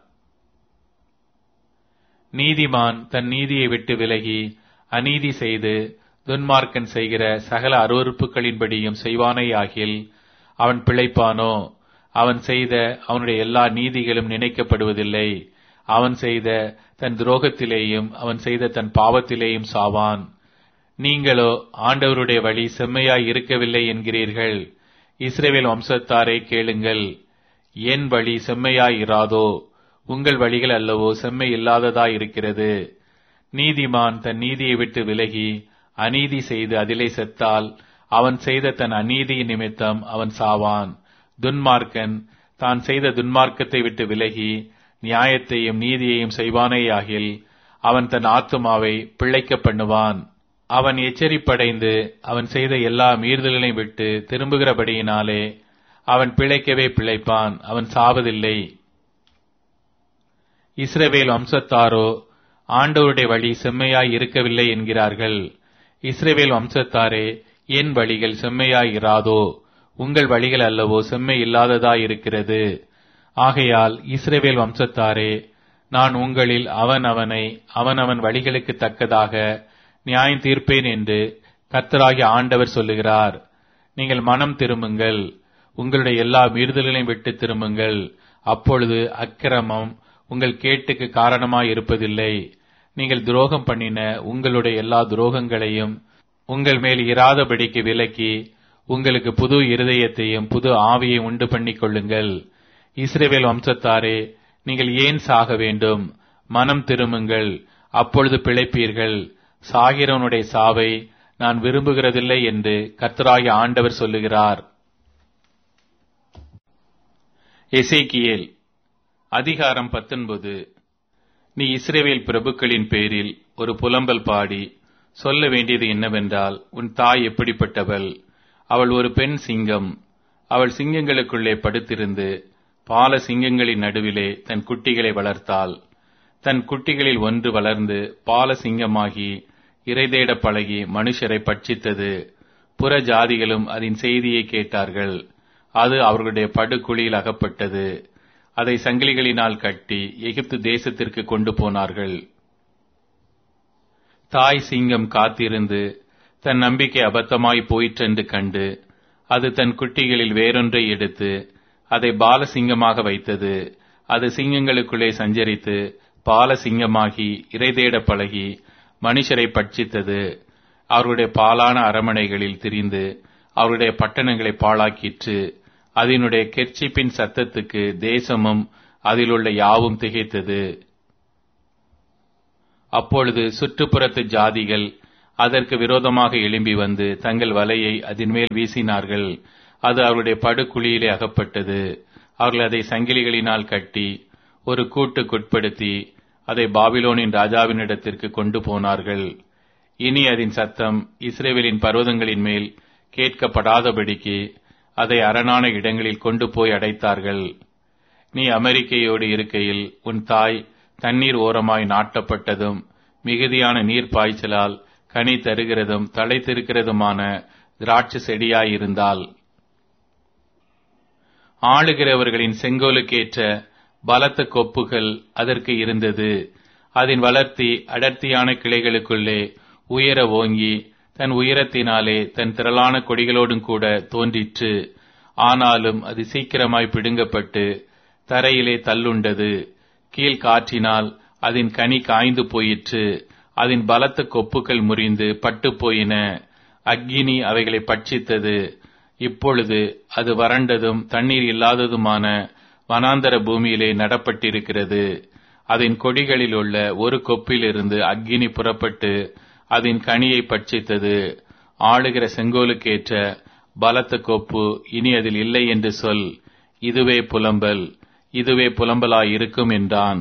நீதிமான் தன் நீதியை விட்டு விலகி அநீதி செய்து துன்மார்க்கன் செய்கிற சகல அருவறுப்புகளின்படியும் செய்வானேயாகில் அவன் பிழைப்பானோ அவன் செய்த அவனுடைய எல்லா நீதிகளும் நினைக்கப்படுவதில்லை அவன் செய்த தன் துரோகத்திலேயும் அவன் செய்த தன் பாவத்திலேயும் சாவான் நீங்களோ ஆண்டவருடைய வழி செம்மையாய் இருக்கவில்லை என்கிறீர்கள் இஸ்ரேவேல் வம்சத்தாரை கேளுங்கள் என் வழி செம்மையாய் இராதோ உங்கள் வழிகள் அல்லவோ செம்மை இல்லாததாய் இருக்கிறது நீதிமான் தன் நீதியை விட்டு விலகி அநீதி செய்து அதிலே செத்தால் அவன் செய்த தன் அநீதியின் நிமித்தம் அவன் சாவான் துன்மார்க்கன் தான் செய்த துன்மார்க்கத்தை விட்டு விலகி நியாயத்தையும் நீதியையும் செய்வானேயாகில் அவன் தன் ஆத்துமாவை பிழைக்க பண்ணுவான் அவன் எச்சரிப்படைந்து அவன் செய்த எல்லா மீறுதல்களையும் விட்டு திரும்புகிறபடியினாலே அவன் பிழைக்கவே பிழைப்பான் அவன் சாவதில்லை இஸ்ரவேல் வம்சத்தாரோ ஆண்டவருடைய வழி செம்மையாய் இருக்கவில்லை என்கிறார்கள் இஸ்ரவேல் வம்சத்தாரே என் வழிகள் செம்மையாய் இராதோ உங்கள் வழிகள் அல்லவோ செம்மை இல்லாததாய் இருக்கிறது ஆகையால் இஸ்ரவேல் வம்சத்தாரே நான் உங்களில் அவன் அவனை அவனவன் வழிகளுக்கு தக்கதாக நியாயம் தீர்ப்பேன் என்று கர்த்தராகிய ஆண்டவர் சொல்லுகிறார் நீங்கள் மனம் திரும்புங்கள் உங்களுடைய எல்லா மீறுதல்களையும் விட்டு திரும்புங்கள் அப்பொழுது அக்கிரமம் உங்கள் கேட்டுக்கு காரணமாய் இருப்பதில்லை நீங்கள் துரோகம் பண்ணின உங்களுடைய எல்லா துரோகங்களையும் உங்கள் மேல் இராதபடிக்கு விலக்கி உங்களுக்கு புது இருதயத்தையும் புது ஆவியை உண்டு பண்ணிக் கொள்ளுங்கள் இஸ்ரேவேல் வம்சத்தாரே நீங்கள் ஏன் சாக வேண்டும் மனம் திரும்புங்கள் அப்பொழுது பிழைப்பீர்கள் சாகிறவனுடைய சாவை நான் விரும்புகிறதில்லை என்று கர்த்தராகிய ஆண்டவர் சொல்லுகிறார் எசேக்கியேல் அதிகாரம் பத்தொன்பது நீ இஸ்ரேவேல் பிரபுக்களின் பேரில் ஒரு புலம்பல் பாடி சொல்ல வேண்டியது என்னவென்றால் உன் தாய் எப்படிப்பட்டவள் அவள் ஒரு பெண் சிங்கம் அவள் சிங்கங்களுக்குள்ளே படுத்திருந்து பால சிங்கங்களின் நடுவிலே தன் குட்டிகளை வளர்த்தாள் தன் குட்டிகளில் ஒன்று வளர்ந்து பால சிங்கமாகி இறைதேட பழகி மனுஷரை பட்சித்தது புற ஜாதிகளும் அதன் செய்தியை கேட்டார்கள் அது அவர்களுடைய படுகுழியில் அகப்பட்டது அதை சங்கிலிகளினால் கட்டி எகிப்து தேசத்திற்கு கொண்டு போனார்கள் தாய் சிங்கம் காத்திருந்து தன் நம்பிக்கை அபத்தமாய் போயிற்றென்று கண்டு அது தன் குட்டிகளில் வேறொன்றை எடுத்து அதை பாலசிங்கமாக வைத்தது அது சிங்கங்களுக்குள்ளே சஞ்சரித்து பாலசிங்கமாகி இறைதேட பழகி மனுஷரை பட்சித்தது அவருடைய பாலான அரமனைகளில் திரிந்து அவருடைய பட்டணங்களை பாழாக்கிற்று அதனுடைய கெர்ச்சிப்பின் சத்தத்துக்கு தேசமும் அதிலுள்ள யாவும் திகைத்தது அப்பொழுது சுற்றுப்புறத்து ஜாதிகள் அதற்கு விரோதமாக எழும்பி வந்து தங்கள் வலையை அதன் மேல் வீசினார்கள் அது அவருடைய படுகுழியிலே அகப்பட்டது அவர்கள் அதை சங்கிலிகளினால் கட்டி ஒரு கூட்டுக்குட்படுத்தி அதை பாபிலோனின் ராஜாவினிடத்திற்கு கொண்டு போனார்கள் இனி அதன் சத்தம் இஸ்ரேவேலின் பர்வதங்களின் மேல் கேட்கப்படாதபடிக்கு அதை அரணான இடங்களில் கொண்டு போய் அடைத்தார்கள் நீ அமெரிக்கையோடு இருக்கையில் உன் தாய் தண்ணீர் ஓரமாய் நாட்டப்பட்டதும் மிகுதியான நீர் பாய்ச்சலால் கனி தருகிறதும் தலைத்திருக்கிறதுமான திராட்சை செடியாயிருந்தால் ஆளுகிறவர்களின் செங்கோலுக்கேற்ற பலத்த கொப்புகள் அதற்கு இருந்தது அதன் வளர்த்தி அடர்த்தியான கிளைகளுக்குள்ளே உயர ஓங்கி தன் உயரத்தினாலே தன் திரளான கொடிகளோடும் கூட தோன்றிற்று ஆனாலும் அது சீக்கிரமாய் பிடுங்கப்பட்டு தரையிலே தள்ளுண்டது கீழ் காற்றினால் அதன் கனி காய்ந்து போயிற்று அதன் பலத்த கொப்புகள் முறிந்து பட்டு போயின அக்கினி அவைகளை பட்சித்தது இப்பொழுது அது வறண்டதும் தண்ணீர் இல்லாததுமான வனாந்தர பூமியிலே நடப்பட்டிருக்கிறது அதன் கொடிகளில் உள்ள ஒரு கொப்பிலிருந்து அக்கினி புறப்பட்டு அதன் கனியை பட்சித்தது ஆளுகிற செங்கோலுக்கேற்ற பலத்த கொப்பு இனி அதில் இல்லை என்று சொல் இதுவே புலம்பல் இதுவே புலம்பலாயிருக்கும் என்றான்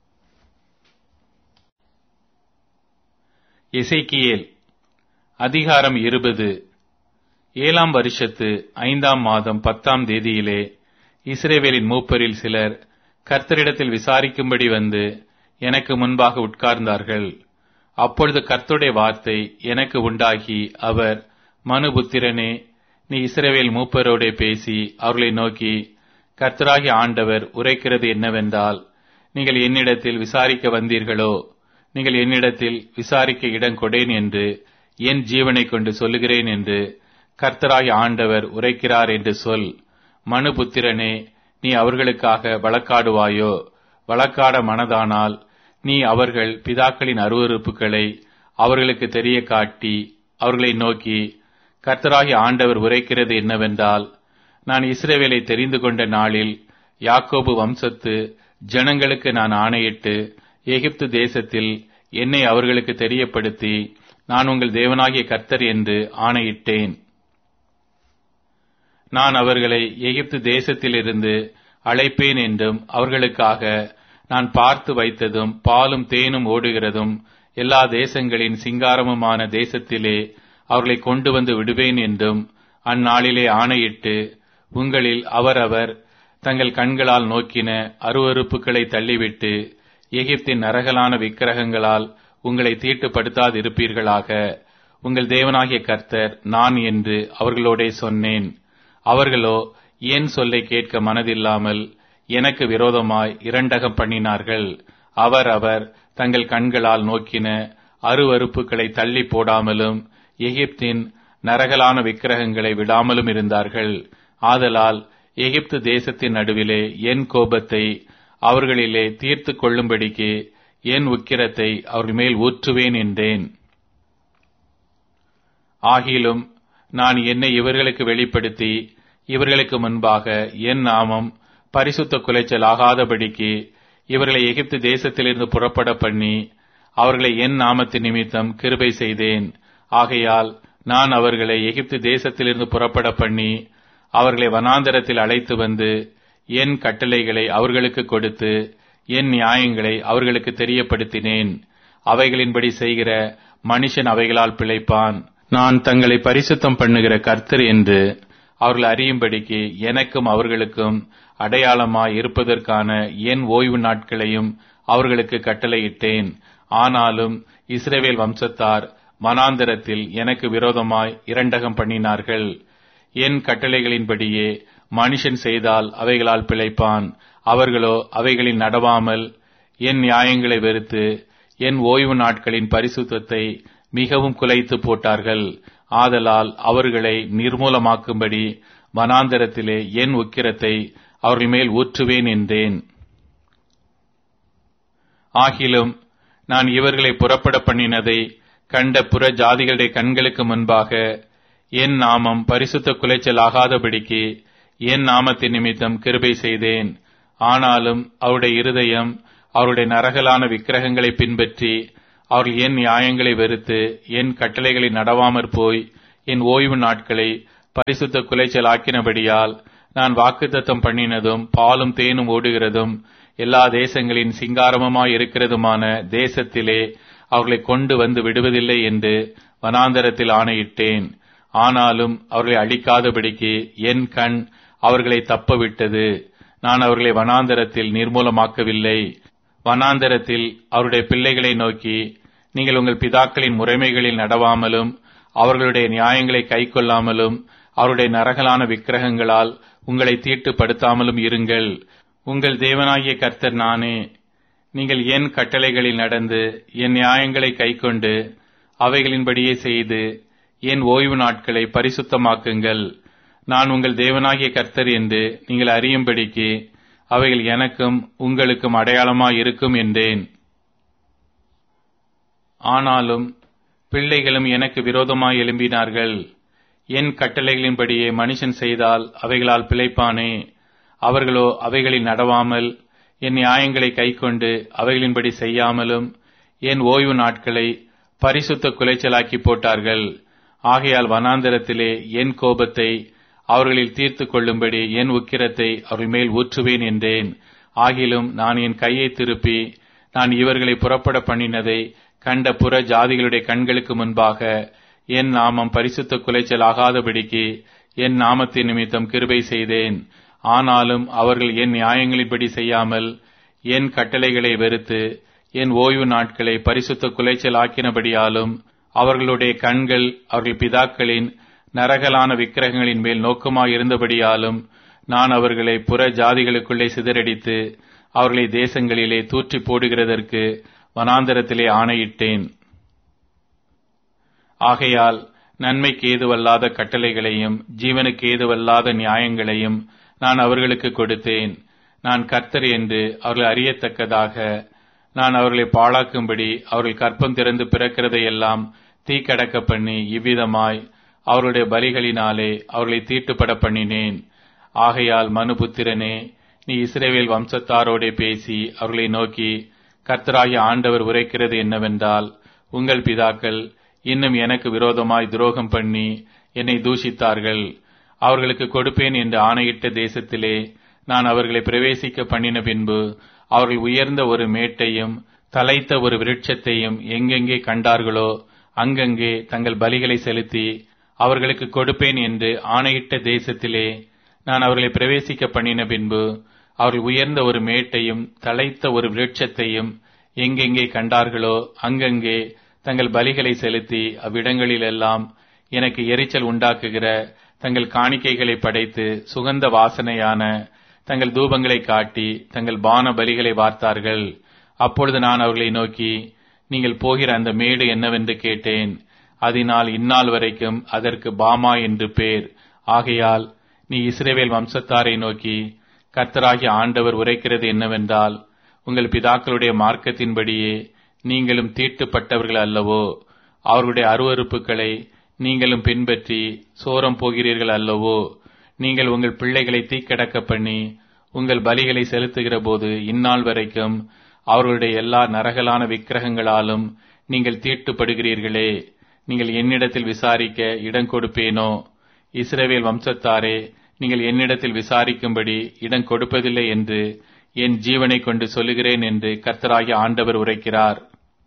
எசைக்கியேல் அதிகாரம் இருபது ஏழாம் வருஷத்து ஐந்தாம் மாதம் பத்தாம் தேதியிலே இஸ்ரேவேலின் மூப்பரில் சிலர் கர்த்தரிடத்தில் விசாரிக்கும்படி வந்து எனக்கு முன்பாக உட்கார்ந்தார்கள் அப்பொழுது கர்த்தருடைய வார்த்தை எனக்கு உண்டாகி அவர் மனுபுத்திரனே நீ இஸ்ரவேல் மூப்பரோடே பேசி அவர்களை நோக்கி கர்த்தராகி ஆண்டவர் உரைக்கிறது என்னவென்றால் நீங்கள் என்னிடத்தில் விசாரிக்க வந்தீர்களோ நீங்கள் என்னிடத்தில் விசாரிக்க இடம் கொடேன் என்று என் ஜீவனை கொண்டு சொல்லுகிறேன் என்று கர்த்தராகி ஆண்டவர் உரைக்கிறார் என்று சொல் மனுபுத்திரனே நீ அவர்களுக்காக வழக்காடுவாயோ வழக்காட மனதானால் நீ அவர்கள் பிதாக்களின் அருவறுப்புகளை அவர்களுக்கு தெரிய காட்டி அவர்களை நோக்கி கர்த்தராகி ஆண்டவர் உரைக்கிறது என்னவென்றால் நான் இஸ்ரேவேலை தெரிந்து கொண்ட நாளில் யாக்கோபு வம்சத்து ஜனங்களுக்கு நான் ஆணையிட்டு எகிப்து தேசத்தில் என்னை அவர்களுக்கு தெரியப்படுத்தி நான் உங்கள் தேவனாகிய கர்த்தர் என்று ஆணையிட்டேன் நான் அவர்களை எகிப்து தேசத்திலிருந்து அழைப்பேன் என்றும் அவர்களுக்காக நான் பார்த்து வைத்ததும் பாலும் தேனும் ஓடுகிறதும் எல்லா தேசங்களின் சிங்காரமுமான தேசத்திலே அவர்களை கொண்டு வந்து விடுவேன் என்றும் அந்நாளிலே ஆணையிட்டு உங்களில் அவரவர் தங்கள் கண்களால் நோக்கின அருவறுப்புகளை தள்ளிவிட்டு எகிப்தின் நரகலான விக்கிரகங்களால் உங்களை தீட்டுப்படுத்தாதிருப்பீர்களாக உங்கள் தேவனாகிய கர்த்தர் நான் என்று அவர்களோடே சொன்னேன் அவர்களோ என் சொல்லை கேட்க மனதில்லாமல் எனக்கு விரோதமாய் இரண்டகம் பண்ணினார்கள் அவர் அவர் தங்கள் கண்களால் நோக்கின அருவறுப்புகளை தள்ளி போடாமலும் எகிப்தின் நரகலான விக்கிரகங்களை விடாமலும் இருந்தார்கள் ஆதலால் எகிப்து தேசத்தின் நடுவிலே என் கோபத்தை அவர்களிலே தீர்த்து கொள்ளும்படிக்கு என் உக்கிரத்தை அவர்கள் மேல் ஊற்றுவேன் என்றேன் ஆகிலும் நான் என்னை இவர்களுக்கு வெளிப்படுத்தி இவர்களுக்கு முன்பாக என் நாமம் பரிசுத்த குலைச்சல் ஆகாதபடிக்கு இவர்களை எகிப்து தேசத்திலிருந்து புறப்பட பண்ணி அவர்களை என் நாமத்து நிமித்தம் கிருபை செய்தேன் ஆகையால் நான் அவர்களை எகிப்து தேசத்திலிருந்து புறப்பட பண்ணி அவர்களை வனாந்தரத்தில் அழைத்து வந்து என் கட்டளைகளை அவர்களுக்கு கொடுத்து என் நியாயங்களை அவர்களுக்கு தெரியப்படுத்தினேன் அவைகளின்படி செய்கிற மனுஷன் அவைகளால் பிழைப்பான் நான் தங்களை பரிசுத்தம் பண்ணுகிற கர்த்தர் என்று அவர்கள் அறியும்படிக்கு எனக்கும் அவர்களுக்கும் அடையாளமாய் இருப்பதற்கான என் ஓய்வு நாட்களையும் அவர்களுக்கு கட்டளையிட்டேன் ஆனாலும் இஸ்ரேவேல் வம்சத்தார் மனாந்தரத்தில் எனக்கு விரோதமாய் இரண்டகம் பண்ணினார்கள் என் கட்டளைகளின்படியே மனுஷன் செய்தால் அவைகளால் பிழைப்பான் அவர்களோ அவைகளில் நடவாமல் என் நியாயங்களை வெறுத்து என் ஓய்வு நாட்களின் பரிசுத்தத்தை மிகவும் குலைத்து போட்டார்கள் ஆதலால் அவர்களை நிர்மூலமாக்கும்படி வனாந்தரத்திலே என் உக்கிரத்தை அவர்கள் மேல் ஊற்றுவேன் என்றேன் ஆகிலும் நான் இவர்களை புறப்பட பண்ணினதை கண்ட புற ஜாதிகளுடைய கண்களுக்கு முன்பாக என் நாமம் பரிசுத்த குலைச்சல் ஆகாதபடிக்கு என் நாமத்தின் நிமித்தம் கிருபை செய்தேன் ஆனாலும் அவருடைய இருதயம் அவருடைய நரகலான விக்கிரகங்களை பின்பற்றி அவர்கள் என் நியாயங்களை வெறுத்து என் கட்டளைகளை நடவாமற் போய் என் ஓய்வு நாட்களை பரிசுத்த குலைச்சல் ஆக்கினபடியால் நான் வாக்குத்தத்தம் பண்ணினதும் பாலும் தேனும் ஓடுகிறதும் எல்லா தேசங்களின் சிங்காரமுமாய் இருக்கிறதுமான தேசத்திலே அவர்களை கொண்டு வந்து விடுவதில்லை என்று வனாந்தரத்தில் ஆணையிட்டேன் ஆனாலும் அவர்களை அழிக்காதபடிக்கு என் கண் அவர்களை தப்ப விட்டது நான் அவர்களை வனாந்தரத்தில் நிர்மூலமாக்கவில்லை வனாந்தரத்தில் அவருடைய பிள்ளைகளை நோக்கி நீங்கள் உங்கள் பிதாக்களின் முறைமைகளில் நடவாமலும் அவர்களுடைய நியாயங்களை கைக்கொள்ளாமலும் அவருடைய நரகலான விக்கிரகங்களால் உங்களை தீட்டுப்படுத்தாமலும் இருங்கள் உங்கள் தேவனாகிய கர்த்தர் நானே நீங்கள் என் கட்டளைகளில் நடந்து என் நியாயங்களை கைக்கொண்டு அவைகளின்படியே செய்து என் ஓய்வு நாட்களை பரிசுத்தமாக்குங்கள் நான் உங்கள் தேவனாகிய கர்த்தர் என்று நீங்கள் அறியும்படிக்கு அவைகள் எனக்கும் உங்களுக்கும் அடையாளமாய் இருக்கும் என்றேன் ஆனாலும் பிள்ளைகளும் எனக்கு விரோதமாய் எழும்பினார்கள் என் கட்டளைகளின்படியே மனுஷன் செய்தால் அவைகளால் பிழைப்பானே அவர்களோ அவைகளில் நடவாமல் என் நியாயங்களை கைக்கொண்டு அவைகளின்படி செய்யாமலும் என் ஓய்வு நாட்களை பரிசுத்த குலைச்சலாக்கி போட்டார்கள் ஆகையால் வனாந்தரத்திலே என் கோபத்தை அவர்களில் தீர்த்து கொள்ளும்படி என் உக்கிரத்தை அவர்கள் மேல் ஊற்றுவேன் என்றேன் ஆகிலும் நான் என் கையை திருப்பி நான் இவர்களை புறப்பட பண்ணினதை கண்ட புற ஜாதிகளுடைய கண்களுக்கு முன்பாக என் நாமம் பரிசுத்த குலைச்சல் ஆகாதபடிக்கு என் நாமத்தின் நிமித்தம் கிருபை செய்தேன் ஆனாலும் அவர்கள் என் நியாயங்களின்படி செய்யாமல் என் கட்டளைகளை வெறுத்து என் ஓய்வு நாட்களை பரிசுத்த குலைச்சல் ஆக்கினபடியாலும் அவர்களுடைய கண்கள் அவர்கள் பிதாக்களின் நரகலான விக்கிரகங்களின் மேல் நோக்கமாய் இருந்தபடியாலும் நான் அவர்களை புற ஜாதிகளுக்குள்ளே சிதறடித்து அவர்களை தேசங்களிலே தூற்றி போடுகிறதற்கு வனாந்தரத்திலே ஆணையிட்டேன் ஆகையால் நன்மைக்கு ஏதுவல்லாத கட்டளைகளையும் ஜீவனுக்கு ஏதுவல்லாத நியாயங்களையும் நான் அவர்களுக்கு கொடுத்தேன் நான் கர்த்தர் என்று அவர்கள் அறியத்தக்கதாக நான் அவர்களை பாழாக்கும்படி அவர்கள் கற்பம் திறந்து பிறக்கிறதையெல்லாம் தீக்கடக்க பண்ணி இவ்விதமாய் அவருடைய பலிகளினாலே அவர்களை தீட்டுப்பட பண்ணினேன் ஆகையால் மனுபுத்திரனே நீ இஸ்ரேவேல் வம்சத்தாரோடே பேசி அவர்களை நோக்கி கர்த்தராகிய ஆண்டவர் உரைக்கிறது என்னவென்றால் உங்கள் பிதாக்கள் இன்னும் எனக்கு விரோதமாய் துரோகம் பண்ணி என்னை தூஷித்தார்கள் அவர்களுக்கு கொடுப்பேன் என்று ஆணையிட்ட தேசத்திலே நான் அவர்களை பிரவேசிக்க பண்ணின பின்பு அவர்கள் உயர்ந்த ஒரு மேட்டையும் தலைத்த ஒரு விருட்சத்தையும் எங்கெங்கே கண்டார்களோ அங்கங்கே தங்கள் பலிகளை செலுத்தி அவர்களுக்கு கொடுப்பேன் என்று ஆணையிட்ட தேசத்திலே நான் அவர்களை பிரவேசிக்க பண்ணின பின்பு அவர்கள் உயர்ந்த ஒரு மேட்டையும் தலைத்த ஒரு விருட்சத்தையும் எங்கெங்கே கண்டார்களோ அங்கங்கே தங்கள் பலிகளை செலுத்தி அவ்விடங்களிலெல்லாம் எனக்கு எரிச்சல் உண்டாக்குகிற தங்கள் காணிக்கைகளை படைத்து சுகந்த வாசனையான தங்கள் தூபங்களை காட்டி தங்கள் பான பலிகளை வார்த்தார்கள் அப்பொழுது நான் அவர்களை நோக்கி நீங்கள் போகிற அந்த மேடு என்னவென்று கேட்டேன் அதனால் இந்நாள் வரைக்கும் அதற்கு பாமா என்று பேர் ஆகையால் நீ இஸ்ரேவேல் வம்சத்தாரை நோக்கி கர்த்தராகிய ஆண்டவர் உரைக்கிறது என்னவென்றால் உங்கள் பிதாக்களுடைய மார்க்கத்தின்படியே நீங்களும் தீட்டுப்பட்டவர்கள் அல்லவோ அவர்களுடைய அருவறுப்புகளை நீங்களும் பின்பற்றி சோரம் போகிறீர்கள் அல்லவோ நீங்கள் உங்கள் பிள்ளைகளை தீக்கடக்க பண்ணி உங்கள் பலிகளை செலுத்துகிற போது இந்நாள் வரைக்கும் அவர்களுடைய எல்லா நரகலான விக்கிரகங்களாலும் நீங்கள் தீட்டுப்படுகிறீர்களே நீங்கள் என்னிடத்தில் விசாரிக்க இடம் கொடுப்பேனோ இஸ்ரவேல் வம்சத்தாரே நீங்கள் என்னிடத்தில் விசாரிக்கும்படி இடம் கொடுப்பதில்லை என்று என் ஜீவனை கொண்டு சொல்லுகிறேன் என்று கர்த்தராகிய ஆண்டவர் உரைக்கிறார்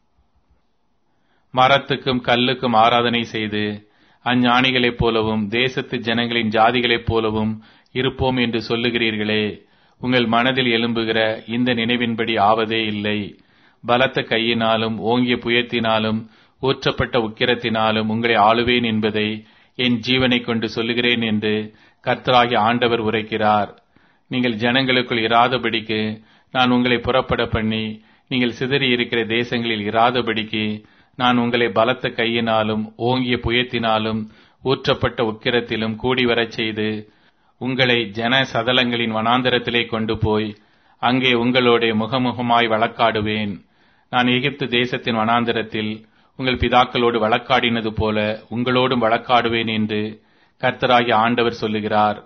மரத்துக்கும் கல்லுக்கும் ஆராதனை செய்து அஞ்ஞானிகளைப் போலவும் தேசத்து ஜனங்களின் ஜாதிகளைப் போலவும் இருப்போம் என்று சொல்லுகிறீர்களே உங்கள் மனதில் எழும்புகிற இந்த நினைவின்படி ஆவதே இல்லை பலத்த கையினாலும் ஓங்கிய புயத்தினாலும் ஊற்றப்பட்ட உக்கிரத்தினாலும் உங்களை ஆளுவேன் என்பதை என் ஜீவனை கொண்டு சொல்லுகிறேன் என்று கர்த்தராகிய ஆண்டவர் உரைக்கிறார் நீங்கள் ஜனங்களுக்குள் இராதபடிக்கு நான் உங்களை புறப்பட பண்ணி நீங்கள் சிதறி இருக்கிற தேசங்களில் இராதபடிக்கு நான் உங்களை பலத்த கையினாலும் ஓங்கிய புயத்தினாலும் ஊற்றப்பட்ட உக்கிரத்திலும் கூடி வரச் செய்து உங்களை ஜன சதலங்களின் வனாந்தரத்திலே கொண்டு போய் அங்கே உங்களோட முகமுகமாய் வழக்காடுவேன் நான் எகிப்து தேசத்தின் வனாந்தரத்தில் உங்கள் பிதாக்களோடு வழக்காடினது போல உங்களோடும் வழக்காடுவேன் என்று கர்த்தராகிய ஆண்டவர் சொல்லுகிறார்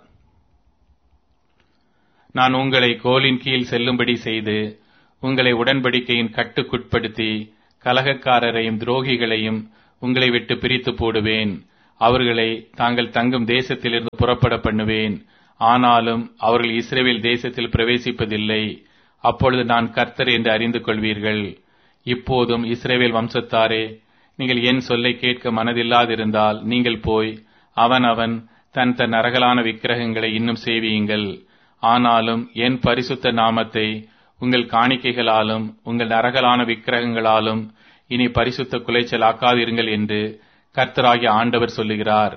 நான் உங்களை கோலின் கீழ் செல்லும்படி செய்து உங்களை உடன்படிக்கையின் கட்டுக்குட்படுத்தி கலகக்காரரையும் துரோகிகளையும் உங்களை விட்டு பிரித்து போடுவேன் அவர்களை தாங்கள் தங்கும் தேசத்திலிருந்து புறப்பட பண்ணுவேன் ஆனாலும் அவர்கள் இஸ்ரேல் தேசத்தில் பிரவேசிப்பதில்லை அப்பொழுது நான் கர்த்தர் என்று அறிந்து கொள்வீர்கள் இப்போதும் இஸ்ரேவேல் வம்சத்தாரே நீங்கள் என் சொல்லை கேட்க மனதில்லாதிருந்தால் நீங்கள் போய் அவன் அவன் தன் தன் நரகலான விக்கிரகங்களை இன்னும் சேவியுங்கள் ஆனாலும் என் பரிசுத்த நாமத்தை உங்கள் காணிக்கைகளாலும் உங்கள் நரகலான விக்கிரகங்களாலும் இனி பரிசுத்த குலைச்சலாக்காதிருங்கள் என்று கர்த்தராகிய ஆண்டவர் சொல்லுகிறார்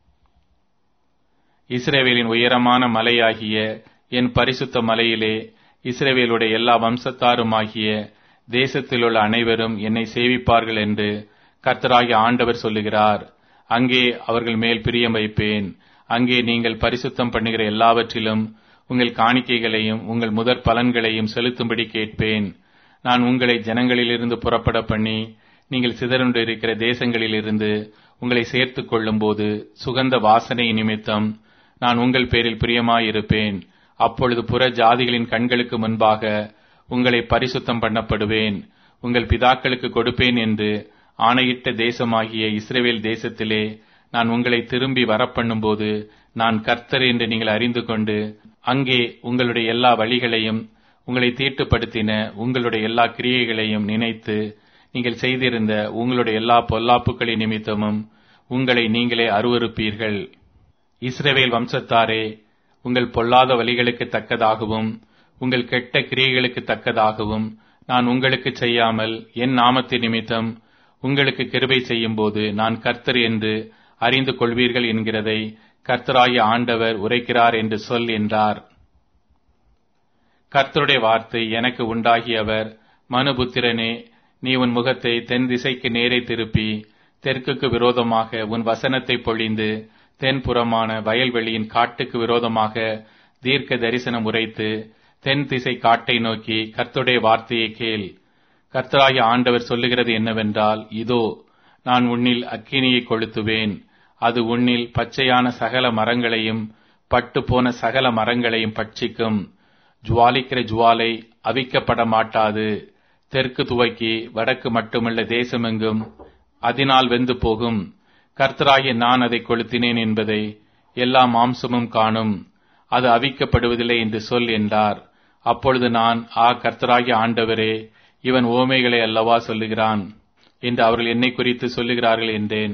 இஸ்ரேவேலின் உயரமான மலையாகிய என் பரிசுத்த மலையிலே இஸ்ரேவேலுடைய எல்லா வம்சத்தாருமாகிய தேசத்திலுள்ள அனைவரும் என்னை சேவிப்பார்கள் என்று கர்த்தராகிய ஆண்டவர் சொல்லுகிறார் அங்கே அவர்கள் மேல் பிரியம் வைப்பேன் அங்கே நீங்கள் பரிசுத்தம் பண்ணுகிற எல்லாவற்றிலும் உங்கள் காணிக்கைகளையும் உங்கள் முதற் பலன்களையும் செலுத்தும்படி கேட்பேன் நான் உங்களை ஜனங்களிலிருந்து புறப்பட பண்ணி நீங்கள் சிதறுண்டு இருக்கிற தேசங்களிலிருந்து உங்களை சேர்த்துக் கொள்ளும்போது சுகந்த வாசனை நிமித்தம் நான் உங்கள் பேரில் பிரியமாயிருப்பேன் அப்பொழுது புற ஜாதிகளின் கண்களுக்கு முன்பாக உங்களை பரிசுத்தம் பண்ணப்படுவேன் உங்கள் பிதாக்களுக்கு கொடுப்பேன் என்று ஆணையிட்ட தேசமாகிய இஸ்ரேவேல் தேசத்திலே நான் உங்களை திரும்பி வரப்பண்ணும்போது நான் கர்த்தர் என்று நீங்கள் அறிந்து கொண்டு அங்கே உங்களுடைய எல்லா வழிகளையும் உங்களை தீட்டுப்படுத்தின உங்களுடைய எல்லா கிரியைகளையும் நினைத்து நீங்கள் செய்திருந்த உங்களுடைய எல்லா பொல்லாப்புகளின் நிமித்தமும் உங்களை நீங்களே அருவறுப்பீர்கள் இஸ்ரவேல் வம்சத்தாரே உங்கள் பொல்லாத வழிகளுக்கு தக்கதாகவும் உங்கள் கெட்ட கிரியைகளுக்கு தக்கதாகவும் நான் உங்களுக்கு செய்யாமல் என் நாமத்தின் நிமித்தம் உங்களுக்கு கிருபை செய்யும்போது நான் கர்த்தர் என்று அறிந்து கொள்வீர்கள் என்கிறதை கர்த்தராகிய ஆண்டவர் உரைக்கிறார் என்று சொல் என்றார் கர்த்தருடைய வார்த்தை எனக்கு உண்டாகியவர் மனுபுத்திரனே நீ உன் முகத்தை தென் திசைக்கு நேரே திருப்பி தெற்குக்கு விரோதமாக உன் வசனத்தை பொழிந்து தென்புறமான வயல்வெளியின் காட்டுக்கு விரோதமாக தீர்க்க தரிசனம் உரைத்து தென் திசை காட்டை நோக்கி கர்த்தருடைய வார்த்தையை கேள் கர்த்தராகிய ஆண்டவர் சொல்லுகிறது என்னவென்றால் இதோ நான் உன்னில் அக்கினியை கொளுத்துவேன் அது உன்னில் பச்சையான சகல மரங்களையும் பட்டு போன சகல மரங்களையும் பட்சிக்கும் ஜுவாலிக்கிற ஜுவாலை அவிக்கப்பட மாட்டாது தெற்கு துவக்கி வடக்கு மட்டுமல்ல தேசமெங்கும் அதனால் வெந்து போகும் கர்த்தராகிய நான் அதை கொளுத்தினேன் என்பதை எல்லா மாம்சமும் காணும் அது அவிக்கப்படுவதில்லை என்று சொல் என்றார் அப்பொழுது நான் ஆ கர்த்தராகிய ஆண்டவரே இவன் ஓமைகளை அல்லவா சொல்லுகிறான் என்று அவர்கள் என்னை குறித்து சொல்லுகிறார்கள் என்றேன்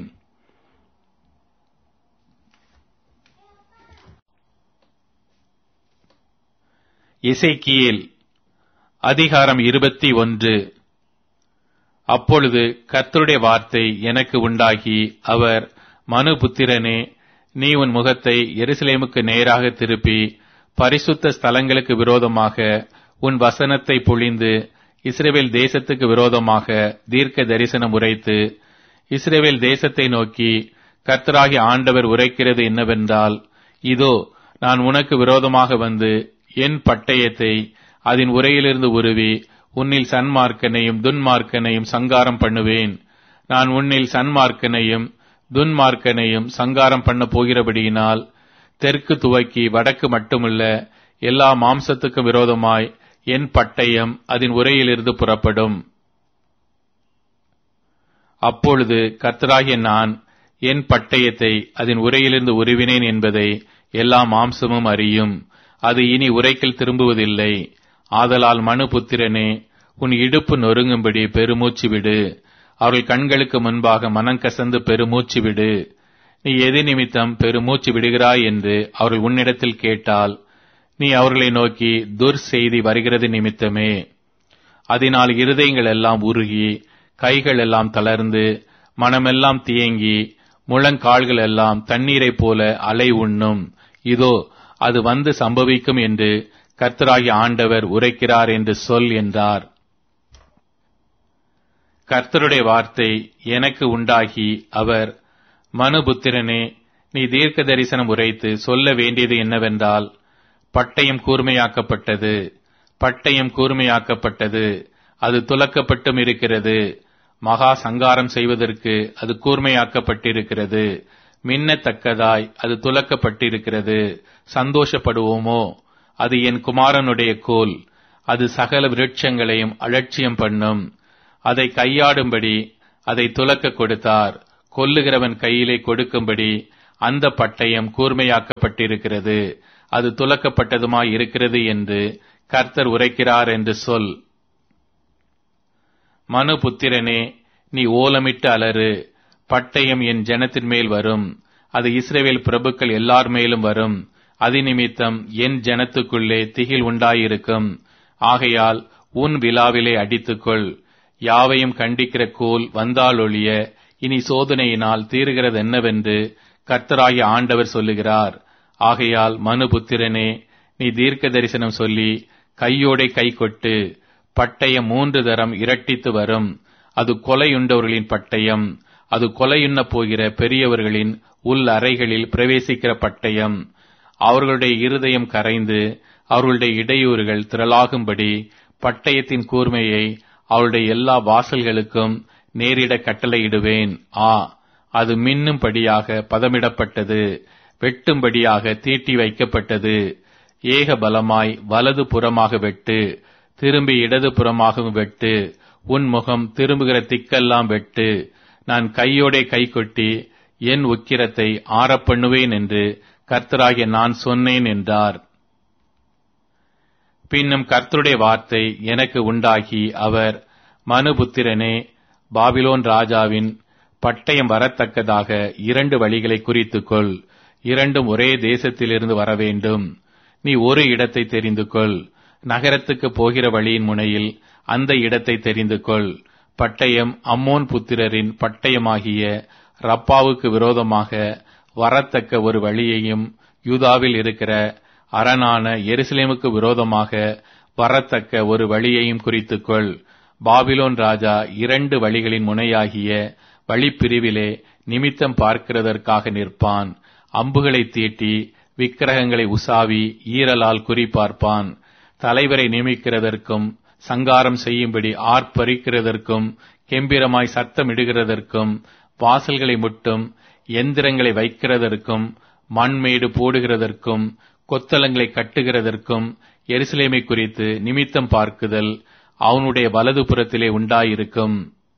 இசைக்கியேல் அதிகாரம் இருபத்தி ஒன்று அப்பொழுது கர்த்தருடைய வார்த்தை எனக்கு உண்டாகி அவர் மனுபுத்திரனே நீ உன் முகத்தை எருசலேமுக்கு நேராக திருப்பி பரிசுத்த ஸ்தலங்களுக்கு விரோதமாக உன் வசனத்தை பொழிந்து இஸ்ரேவேல் தேசத்துக்கு விரோதமாக தீர்க்க தரிசனம் உரைத்து இஸ்ரேவேல் தேசத்தை நோக்கி கர்த்தராகி ஆண்டவர் உரைக்கிறது என்னவென்றால் இதோ நான் உனக்கு விரோதமாக வந்து என் பட்டயத்தை அதன் உரையிலிருந்து உருவி உன்னில் சன்மார்க்கனையும் துன்மார்க்கனையும் சங்காரம் பண்ணுவேன் நான் உன்னில் சன்மார்க்கனையும் துன்மார்க்கனையும் சங்காரம் பண்ண போகிறபடியினால் தெற்கு துவக்கி வடக்கு மட்டுமல்ல எல்லா மாம்சத்துக்கும் விரோதமாய் என் பட்டயம் அதன் உரையிலிருந்து புறப்படும் அப்பொழுது கர்த்தராகிய நான் என் பட்டயத்தை அதன் உரையிலிருந்து உருவினேன் என்பதை எல்லா மாம்சமும் அறியும் அது இனி உரைக்கில் திரும்புவதில்லை ஆதலால் மனு புத்திரனே உன் இடுப்பு நொறுங்கும்படி பெருமூச்சு விடு அவர்கள் கண்களுக்கு முன்பாக மனம் கசந்து பெருமூச்சு விடு நீ எது நிமித்தம் பெருமூச்சு விடுகிறாய் என்று அவர்கள் உன்னிடத்தில் கேட்டால் நீ அவர்களை நோக்கி துர் செய்தி வருகிறது நிமித்தமே அதனால் இருதயங்கள் எல்லாம் உருகி கைகள் எல்லாம் தளர்ந்து மனமெல்லாம் தியங்கி முழங்கால்கள் எல்லாம் தண்ணீரைப் போல அலை உண்ணும் இதோ அது வந்து சம்பவிக்கும் என்று கர்த்தராகி ஆண்டவர் உரைக்கிறார் என்று சொல் என்றார் கர்த்தருடைய வார்த்தை எனக்கு உண்டாகி அவர் மனுபுத்திரனே நீ தீர்க்க தரிசனம் உரைத்து சொல்ல வேண்டியது என்னவென்றால் பட்டயம் கூர்மையாக்கப்பட்டது பட்டயம் கூர்மையாக்கப்பட்டது அது துலக்கப்பட்டும் இருக்கிறது மகா சங்காரம் செய்வதற்கு அது கூர்மையாக்கப்பட்டிருக்கிறது மின்னத்தக்கதாய் அது துலக்கப்பட்டிருக்கிறது சந்தோஷப்படுவோமோ அது என் குமாரனுடைய கோல் அது சகல விருட்சங்களையும் அலட்சியம் பண்ணும் அதை கையாடும்படி அதை துலக்க கொடுத்தார் கொல்லுகிறவன் கையிலே கொடுக்கும்படி அந்த பட்டயம் கூர்மையாக்கப்பட்டிருக்கிறது அது துலக்கப்பட்டதுமாய் இருக்கிறது என்று கர்த்தர் உரைக்கிறார் என்று சொல் மனு புத்திரனே நீ ஓலமிட்டு அலறு பட்டயம் என் ஜனத்தின் மேல் வரும் அது இஸ்ரேவேல் பிரபுக்கள் எல்லார் மேலும் வரும் அதிநிமித்தம் என் ஜனத்துக்குள்ளே திகில் உண்டாயிருக்கும் ஆகையால் உன் விழாவிலே அடித்துக்கொள் யாவையும் கண்டிக்கிற கோல் வந்தாலொழிய இனி சோதனையினால் தீருகிறது என்னவென்று கர்த்தராகிய ஆண்டவர் சொல்லுகிறார் ஆகையால் மனு புத்திரனே நீ தீர்க்க தரிசனம் சொல்லி கையோடே கை கொட்டு பட்டயம் மூன்று தரம் இரட்டித்து வரும் அது கொலையுண்டவர்களின் பட்டயம் அது கொலையுண்ண போகிற பெரியவர்களின் உள் அறைகளில் பிரவேசிக்கிற பட்டயம் அவர்களுடைய இருதயம் கரைந்து அவர்களுடைய இடையூறுகள் திரளாகும்படி பட்டயத்தின் கூர்மையை அவருடைய எல்லா வாசல்களுக்கும் நேரிட கட்டளையிடுவேன் ஆ அது மின்னும்படியாக பதமிடப்பட்டது வெட்டும்படியாக தீட்டி வைக்கப்பட்டது ஏக பலமாய் வலது புறமாக வெட்டு திரும்பி இடது புறமாகவும் வெட்டு உன் முகம் திரும்புகிற திக்கெல்லாம் வெட்டு நான் கையோடே கை கொட்டி என் உக்கிரத்தை ஆறப்பண்ணுவேன் என்று கர்த்தராகிய நான் சொன்னேன் என்றார் பின்னும் கர்த்தருடைய வார்த்தை எனக்கு உண்டாகி அவர் மனுபுத்திரனே பாபிலோன் ராஜாவின் பட்டயம் வரத்தக்கதாக இரண்டு வழிகளை குறித்துக்கொள் இரண்டும் ஒரே தேசத்திலிருந்து வர வேண்டும் நீ ஒரு இடத்தை தெரிந்து கொள் நகரத்துக்கு போகிற வழியின் முனையில் அந்த இடத்தை தெரிந்து கொள் பட்டயம் அம்மோன் புத்திரரின் பட்டயமாகிய ரப்பாவுக்கு விரோதமாக வரத்தக்க ஒரு வழியையும் யூதாவில் இருக்கிற அரணான எருசலேமுக்கு விரோதமாக வரத்தக்க ஒரு வழியையும் குறித்துக்கொள் பாபிலோன் ராஜா இரண்டு வழிகளின் முனையாகிய வழிப்பிரிவிலே நிமித்தம் பார்க்கிறதற்காக நிற்பான் அம்புகளை தீட்டி விக்கிரகங்களை உசாவி ஈரலால் குறிப்பார்ப்பான் தலைவரை நியமிக்கிறதற்கும் சங்காரம் செய்யும்படி ஆர்ப்பரிக்கிறதற்கும் கெம்பிரமாய் சத்தமிடுகிறதற்கும் வாசல்களை முட்டும் எந்திரங்களை வைக்கிறதற்கும் மண்மேடு போடுகிறதற்கும் கொத்தளங்களை கட்டுகிறதற்கும் எருசலேமை குறித்து நிமித்தம் பார்க்குதல் அவனுடைய வலது புறத்திலே உண்டாயிருக்கும்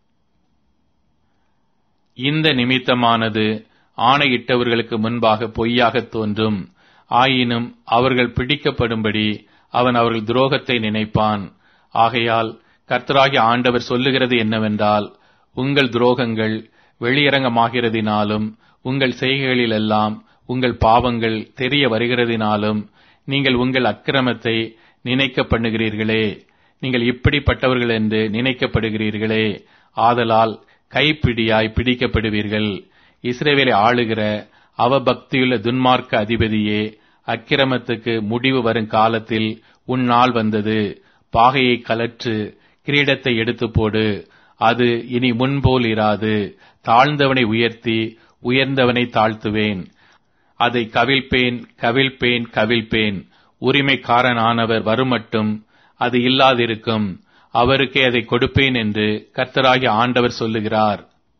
இந்த நிமித்தமானது ஆணையிட்டவர்களுக்கு முன்பாக பொய்யாக தோன்றும் ஆயினும் அவர்கள் பிடிக்கப்படும்படி அவன் அவர்கள் துரோகத்தை நினைப்பான் ஆகையால் கர்த்தராகிய ஆண்டவர் சொல்லுகிறது என்னவென்றால் உங்கள் துரோகங்கள் வெளியரங்கமாகிறதினாலும் உங்கள் செய்கைகளிலெல்லாம் உங்கள் பாவங்கள் தெரிய வருகிறதினாலும் நீங்கள் உங்கள் அக்கிரமத்தை நினைக்க பண்ணுகிறீர்களே நீங்கள் இப்படிப்பட்டவர்கள் என்று நினைக்கப்படுகிறீர்களே ஆதலால் கைப்பிடியாய் பிடிக்கப்படுவீர்கள் இஸ்ரேவேலை ஆளுகிற அவபக்தியுள்ள துன்மார்க்க அதிபதியே அக்கிரமத்துக்கு முடிவு வரும் காலத்தில் உன் நாள் வந்தது பாகையை கலற்று கிரீடத்தை எடுத்து போடு அது இனி முன்போல் இராது தாழ்ந்தவனை உயர்த்தி உயர்ந்தவனை தாழ்த்துவேன் அதை கவிழ்ப்பேன் கவிழ்ப்பேன் கவிழ்ப்பேன் உரிமைக்காரனானவர் வருமட்டும் அது இல்லாதிருக்கும் அவருக்கே அதை கொடுப்பேன் என்று கர்த்தராகிய ஆண்டவர் சொல்லுகிறார்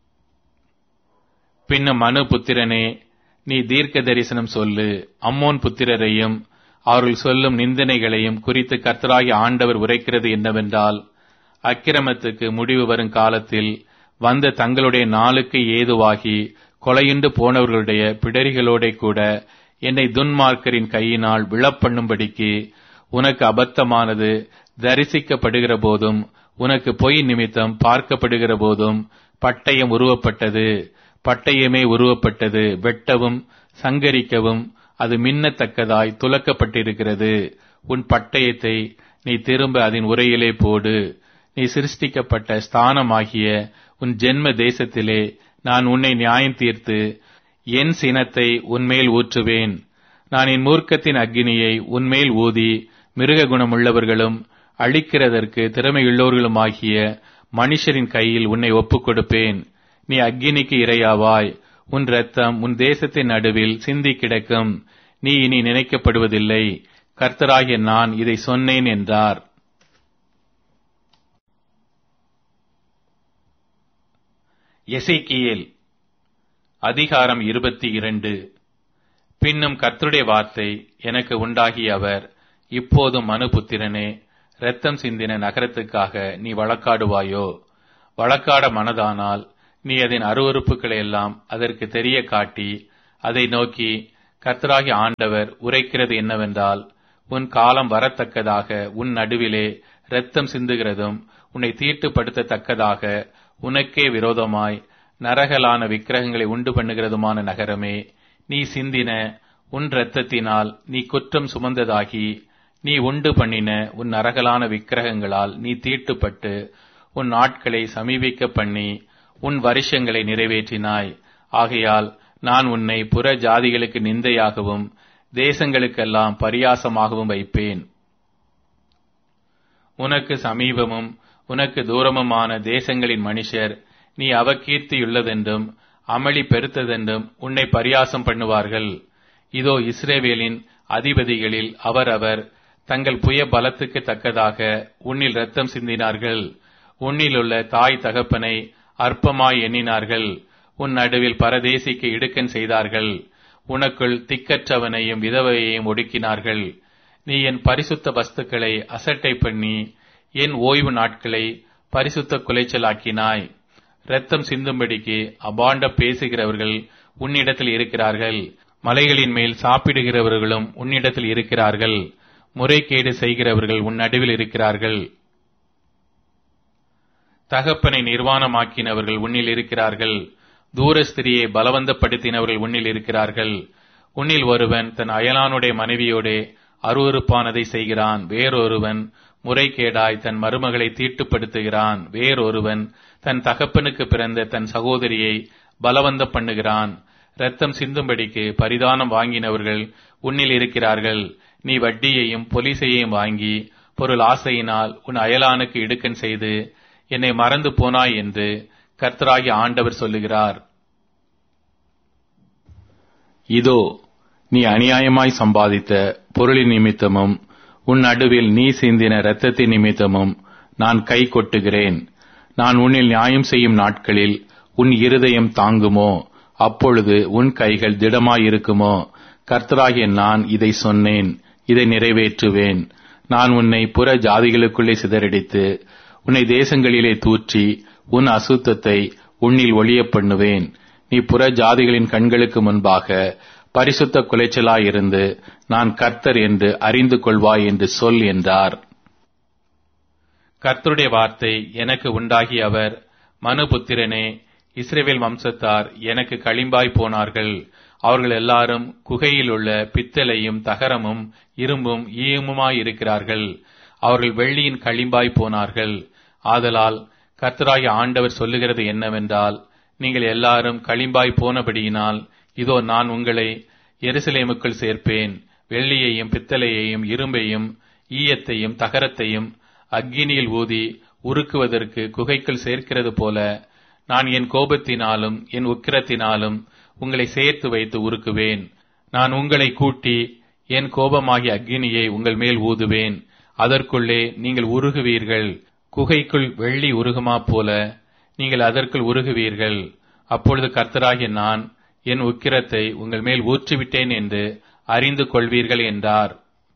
பின்னும் மனு புத்திரனே நீ தீர்க்க தரிசனம் சொல்லு அம்மோன் புத்திரரையும் அவர்கள் சொல்லும் நிந்தனைகளையும் குறித்து கர்த்தராகிய ஆண்டவர் உரைக்கிறது என்னவென்றால் அக்கிரமத்துக்கு முடிவு வரும் காலத்தில் வந்த தங்களுடைய நாளுக்கு ஏதுவாகி கொலையுண்டு போனவர்களுடைய பிடரிகளோட கூட என்னை துன்மார்க்கரின் கையினால் விழப்பண்ணும்படிக்கு உனக்கு அபத்தமானது தரிசிக்கப்படுகிற போதும் உனக்கு பொய் நிமித்தம் பார்க்கப்படுகிற போதும் பட்டயம் உருவப்பட்டது பட்டயமே உருவப்பட்டது வெட்டவும் சங்கரிக்கவும் அது மின்னத்தக்கதாய் துலக்கப்பட்டிருக்கிறது உன் பட்டயத்தை நீ திரும்ப அதன் உரையிலே போடு நீ சிருஷ்டிக்கப்பட்ட ஸ்தானமாகிய உன் ஜென்ம தேசத்திலே நான் உன்னை நியாயம் தீர்த்து என் சினத்தை உன்மேல் ஊற்றுவேன் நான் என் மூர்க்கத்தின் அக்கினியை உன்மேல் ஊதி மிருக குணமுள்ளவர்களும் அழிக்கிறதற்கு திறமையுள்ளவர்களுமாகிய மனுஷரின் கையில் உன்னை ஒப்புக் கொடுப்பேன் நீ அக்கினிக்கு இரையாவாய் உன் ரத்தம் உன் தேசத்தின் நடுவில் சிந்தி கிடக்கும் நீ இனி நினைக்கப்படுவதில்லை கர்த்தராகிய நான் இதை சொன்னேன் என்றார் எசேக்கியேல் அதிகாரம் இருபத்தி இரண்டு பின்னும் கர்த்தருடைய வார்த்தை எனக்கு உண்டாகிய அவர் இப்போதும் மனுபுத்திரனே இரத்தம் சிந்தின நகரத்துக்காக நீ வழக்காடுவாயோ வழக்காட மனதானால் நீ அதன் அருவறுப்புகளை எல்லாம் அதற்கு தெரிய காட்டி அதை நோக்கி கர்த்தராகி ஆண்டவர் உரைக்கிறது என்னவென்றால் உன் காலம் வரத்தக்கதாக உன் நடுவிலே இரத்தம் சிந்துகிறதும் உன்னை தீட்டுப்படுத்தத்தக்கதாக உனக்கே விரோதமாய் நரகலான விக்கிரகங்களை உண்டு பண்ணுகிறதுமான நகரமே நீ சிந்தின உன் இரத்தத்தினால் நீ குற்றம் சுமந்ததாகி நீ உண்டு பண்ணின உன் நரகலான விக்கிரகங்களால் நீ தீட்டுப்பட்டு உன் நாட்களை சமீபிக்க பண்ணி உன் வருஷங்களை நிறைவேற்றினாய் ஆகையால் நான் உன்னை புற ஜாதிகளுக்கு நிந்தையாகவும் தேசங்களுக்கெல்லாம் பரியாசமாகவும் வைப்பேன் உனக்கு சமீபமும் உனக்கு தூரமுமான தேசங்களின் மனுஷர் நீ அவகீர்த்தியுள்ளதென்றும் அமளி பெருத்ததென்றும் உன்னை பரியாசம் பண்ணுவார்கள் இதோ இஸ்ரேவேலின் அதிபதிகளில் அவரவர் தங்கள் புய பலத்துக்கு தக்கதாக உன்னில் ரத்தம் சிந்தினார்கள் உன்னிலுள்ள தாய் தகப்பனை அற்பமாய் எண்ணினார்கள் உன் நடுவில் பரதேசிக்கு இடுக்கன் செய்தார்கள் உனக்குள் திக்கற்றவனையும் விதவையையும் ஒடுக்கினார்கள் நீ என் பரிசுத்த வஸ்துக்களை அசட்டை பண்ணி என் ஓய்வு நாட்களை பரிசுத்த குலைச்சலாக்கினாய் இரத்தம் சிந்தும்படிக்கு அபாண்ட பேசுகிறவர்கள் உன்னிடத்தில் இருக்கிறார்கள் மலைகளின் மேல் சாப்பிடுகிறவர்களும் உன்னிடத்தில் இருக்கிறார்கள் முறைகேடு செய்கிறவர்கள் உன் நடுவில் இருக்கிறார்கள் தகப்பனை நிர்வாணமாக்கினவர்கள் உன்னில் இருக்கிறார்கள் தூரஸ்திரியை பலவந்தப்படுத்தினவர்கள் உன்னில் இருக்கிறார்கள் உன்னில் ஒருவன் தன் அயலானுடைய மனைவியோடே அருவறுப்பானதை செய்கிறான் வேறொருவன் முறைகேடாய் தன் மருமகளை தீட்டுப்படுத்துகிறான் வேறொருவன் தன் தகப்பனுக்கு பிறந்த தன் சகோதரியை பலவந்தம் பண்ணுகிறான் ரத்தம் சிந்தும்படிக்கு பரிதானம் வாங்கினவர்கள் உன்னில் இருக்கிறார்கள் நீ வட்டியையும் பொலிசையையும் வாங்கி பொருள் ஆசையினால் உன் அயலானுக்கு இடுக்கன் செய்து என்னை மறந்து போனாய் என்று கர்த்தராகி ஆண்டவர் சொல்லுகிறார் இதோ நீ அநியாயமாய் சம்பாதித்த பொருளின் நிமித்தமும் உன் நடுவில் நீ சிந்தின இரத்தத்தின் நிமித்தமும் நான் கை கொட்டுகிறேன் நான் உன்னில் நியாயம் செய்யும் நாட்களில் உன் இருதயம் தாங்குமோ அப்பொழுது உன் கைகள் திடமாயிருக்குமோ கர்த்தராகிய நான் இதை சொன்னேன் இதை நிறைவேற்றுவேன் நான் உன்னை புற ஜாதிகளுக்குள்ளே சிதறடித்து உன்னை தேசங்களிலே தூற்றி உன் அசுத்தத்தை உன்னில் ஒளிய பண்ணுவேன் நீ புற ஜாதிகளின் கண்களுக்கு முன்பாக பரிசுத்த குலைச்சலாயிருந்து நான் கர்த்தர் என்று அறிந்து கொள்வாய் என்று சொல் என்றார் கர்த்தருடைய வார்த்தை எனக்கு உண்டாகி அவர் மனுபுத்திரனே இஸ்ரேவேல் வம்சத்தார் எனக்கு களிம்பாய் போனார்கள் அவர்கள் எல்லாரும் குகையில் உள்ள பித்தளையும் தகரமும் இரும்பும் ஈயமுமாயிருக்கிறார்கள் அவர்கள் வெள்ளியின் களிம்பாய் போனார்கள் ஆதலால் கர்த்தராகிய ஆண்டவர் சொல்லுகிறது என்னவென்றால் நீங்கள் எல்லாரும் களிம்பாய் போனபடியினால் இதோ நான் உங்களை எருசலேமுக்குள் சேர்ப்பேன் வெள்ளியையும் பித்தளையையும் இரும்பையும் ஈயத்தையும் தகரத்தையும் அக்கினியில் ஊதி உருக்குவதற்கு குகைக்குள் சேர்க்கிறது போல நான் என் கோபத்தினாலும் என் உக்கிரத்தினாலும் உங்களை சேர்த்து வைத்து உருக்குவேன் நான் உங்களை கூட்டி என் கோபமாகிய அக்கினியை உங்கள் மேல் ஊதுவேன் அதற்குள்ளே நீங்கள் உருகுவீர்கள் குகைக்குள் வெள்ளி உருகுமா போல நீங்கள் அதற்குள் உருகுவீர்கள் அப்பொழுது கர்த்தராகிய நான் என் உக்கிரத்தை உங்கள் மேல் ஊற்றிவிட்டேன் என்று அறிந்து கொள்வீர்கள் என்றார்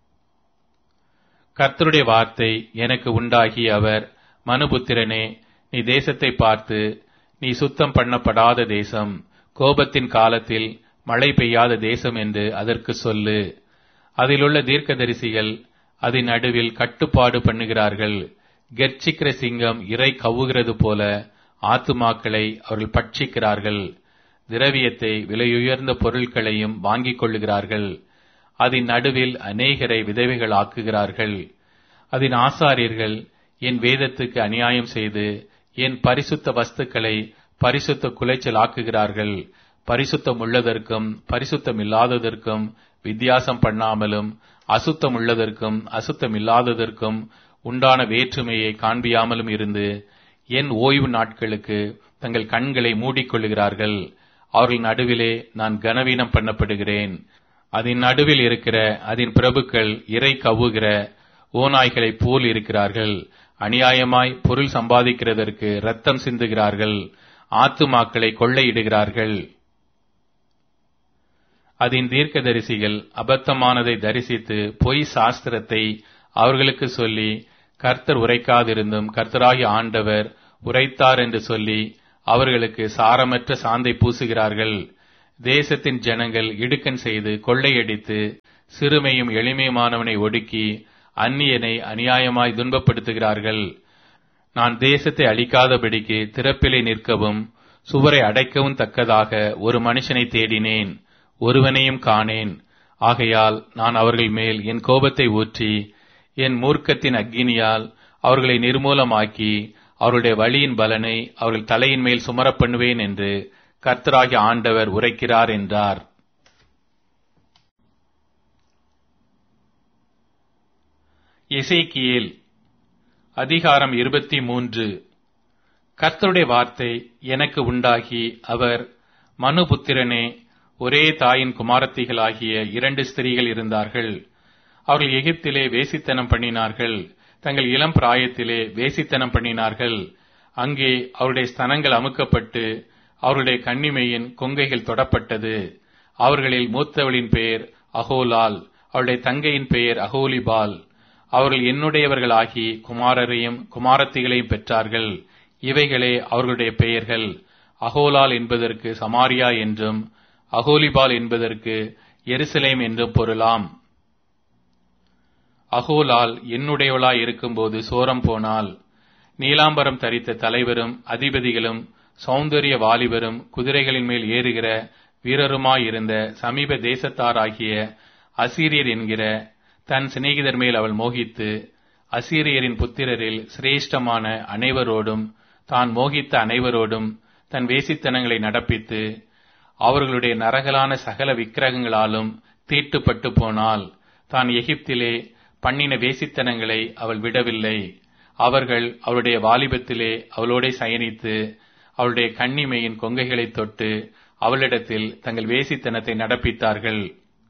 கர்த்தருடைய வார்த்தை எனக்கு உண்டாகி அவர் மனுபுத்திரனே நீ தேசத்தை பார்த்து நீ சுத்தம் பண்ணப்படாத தேசம் கோபத்தின் காலத்தில் மழை பெய்யாத தேசம் என்று அதற்கு சொல்லு அதிலுள்ள தீர்க்கதரிசிகள் அதன் நடுவில் கட்டுப்பாடு பண்ணுகிறார்கள் கெர்ச்சிக்கிற சிங்கம் இறை கவுகிறது போல ஆத்துமாக்களை அவர்கள் பட்சிக்கிறார்கள் திரவியத்தை விலையுயர்ந்த பொருட்களையும் வாங்கிக் கொள்ளுகிறார்கள் அதன் நடுவில் அநேகரை விதவைகள் ஆக்குகிறார்கள் அதன் ஆசாரியர்கள் என் வேதத்துக்கு அநியாயம் செய்து என் பரிசுத்த வஸ்துக்களை பரிசுத்த குலைச்சல் ஆக்குகிறார்கள் பரிசுத்தம் உள்ளதற்கும் பரிசுத்தம் இல்லாததற்கும் வித்தியாசம் பண்ணாமலும் அசுத்தம் உள்ளதற்கும் அசுத்தம் இல்லாததற்கும் உண்டான வேற்றுமையை காண்பியாமலும் இருந்து என் ஓய்வு நாட்களுக்கு தங்கள் கண்களை மூடிக்கொள்ளுகிறார்கள் அவர்கள் நடுவிலே நான் கனவீனம் பண்ணப்படுகிறேன் அதன் நடுவில் இருக்கிற அதன் பிரபுக்கள் இறை கவுகிற ஓநாய்களைப் போல் இருக்கிறார்கள் அநியாயமாய் பொருள் சம்பாதிக்கிறதற்கு ரத்தம் சிந்துகிறார்கள் ஆத்துமாக்களை கொள்ளையிடுகிறார்கள் அதன் தீர்க்கதரிசிகள் அபத்தமானதை தரிசித்து பொய் சாஸ்திரத்தை அவர்களுக்கு சொல்லி கர்த்தர் உரைக்காதிருந்தும் கர்த்தராகி ஆண்டவர் உரைத்தார் என்று சொல்லி அவர்களுக்கு சாரமற்ற சாந்தை பூசுகிறார்கள் தேசத்தின் ஜனங்கள் இடுக்கன் செய்து கொள்ளையடித்து சிறுமையும் எளிமையுமானவனை ஒடுக்கி அந்நியனை அநியாயமாய் துன்பப்படுத்துகிறார்கள் நான் தேசத்தை அழிக்காதபடிக்கு திறப்பிலே நிற்கவும் சுவரை அடைக்கவும் தக்கதாக ஒரு மனுஷனை தேடினேன் ஒருவனையும் காணேன் ஆகையால் நான் அவர்கள் மேல் என் கோபத்தை ஊற்றி என் மூர்க்கத்தின் அக்கினியால் அவர்களை நிர்மூலமாக்கி அவருடைய வழியின் பலனை அவர்கள் தலையின் மேல் சுமரப் பண்ணுவேன் என்று கர்த்தராகிய ஆண்டவர் உரைக்கிறார் என்றார் எசேக்கியேல் அதிகாரம் இருபத்தி மூன்று கர்த்தருடைய வார்த்தை எனக்கு உண்டாகி அவர் மனுபுத்திரனே ஒரே தாயின் குமாரத்திகளாகிய இரண்டு ஸ்திரீகள் இருந்தார்கள் அவர்கள் எகிப்திலே வேசித்தனம் பண்ணினார்கள் தங்கள் இளம் பிராயத்திலே வேசித்தனம் பண்ணினார்கள் அங்கே அவருடைய ஸ்தனங்கள் அமுக்கப்பட்டு அவருடைய கன்னிமையின் கொங்கைகள் தொடப்பட்டது அவர்களில் மூத்தவளின் பெயர் அகோலால் அவருடைய தங்கையின் பெயர் அகோலிபால் அவர்கள் என்னுடையவர்களாகி குமாரரையும் குமாரத்திகளையும் பெற்றார்கள் இவைகளே அவர்களுடைய பெயர்கள் அகோலால் என்பதற்கு சமாரியா என்றும் அகோலிபால் என்பதற்கு எருசலேம் என்றும் பொருளாம் அகோலால் என்னுடையவளாய் இருக்கும்போது சோரம் போனால் நீலாம்பரம் தரித்த தலைவரும் அதிபதிகளும் சௌந்தரிய வாலிபரும் குதிரைகளின் மேல் ஏறுகிற வீரருமாயிருந்த சமீப தேசத்தாராகிய அசீரியர் என்கிற தன் சிநேகிதர் மேல் அவள் மோகித்து அசீரியரின் புத்திரரில் சிரேஷ்டமான அனைவரோடும் தான் மோகித்த அனைவரோடும் தன் வேசித்தனங்களை நடப்பித்து அவர்களுடைய நரகலான சகல விக்கிரகங்களாலும் தீட்டுப்பட்டு போனால் தான் எகிப்திலே பண்ணின வேசித்தனங்களை அவள் விடவில்லை அவர்கள் அவளுடைய வாலிபத்திலே அவளோட சயனித்து அவளுடைய கண்ணிமையின் கொங்கைகளை தொட்டு அவளிடத்தில் தங்கள் வேசித்தனத்தை நடப்பித்தார்கள்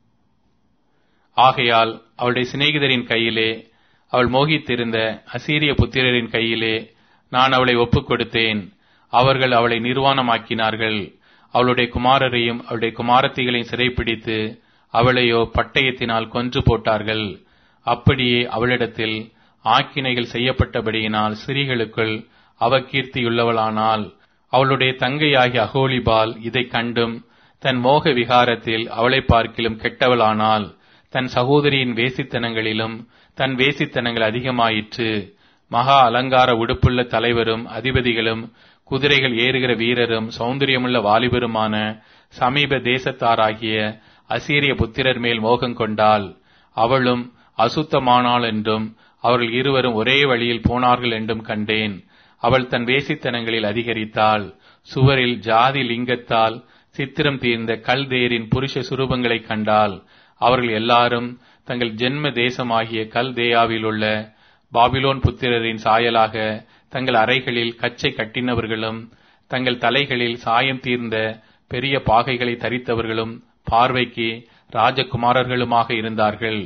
ஆகையால் அவளுடைய சிநேகிதரின் கையிலே அவள் மோகித்திருந்த அசீரிய புத்திரரின் கையிலே நான் அவளை ஒப்புக் கொடுத்தேன் அவர்கள் அவளை நிர்வாணமாக்கினார்கள் அவளுடைய குமாரரையும் அவளுடைய குமாரத்திகளையும் சிறைப்பிடித்து அவளையோ பட்டயத்தினால் கொன்று போட்டார்கள் அப்படியே அவளிடத்தில் ஆக்கினைகள் செய்யப்பட்டபடியினால் சிறிகளுக்குள் அவகீர்த்தியுள்ளவளானால் அவளுடைய தங்கையாகிய அகோலிபால் இதைக் கண்டும் தன் மோக விகாரத்தில் அவளை பார்க்கிலும் கெட்டவளானால் தன் சகோதரியின் வேசித்தனங்களிலும் தன் வேசித்தனங்கள் அதிகமாயிற்று மகா அலங்கார உடுப்புள்ள தலைவரும் அதிபதிகளும் குதிரைகள் ஏறுகிற வீரரும் சௌந்தரியமுள்ள வாலிபருமான சமீப தேசத்தாராகிய அசீரிய புத்திரர் மேல் மோகம் கொண்டாள் அவளும் அசுத்தமானாள் என்றும் அவர்கள் இருவரும் ஒரே வழியில் போனார்கள் என்றும் கண்டேன் அவள் தன் வேசித்தனங்களில் அதிகரித்தாள் சுவரில் ஜாதி லிங்கத்தால் சித்திரம் தீர்ந்த கல்தேரின் புருஷ சுரூபங்களைக் கண்டாள் அவர்கள் எல்லாரும் தங்கள் ஜென்ம தேசமாகிய கல்தேயாவில் உள்ள பாபிலோன் புத்திரரின் சாயலாக தங்கள் அறைகளில் கச்சை கட்டினவர்களும் தங்கள் தலைகளில் சாயம் தீர்ந்த பெரிய பாகைகளை தரித்தவர்களும் பார்வைக்கு ராஜகுமாரர்களுமாக இருந்தார்கள்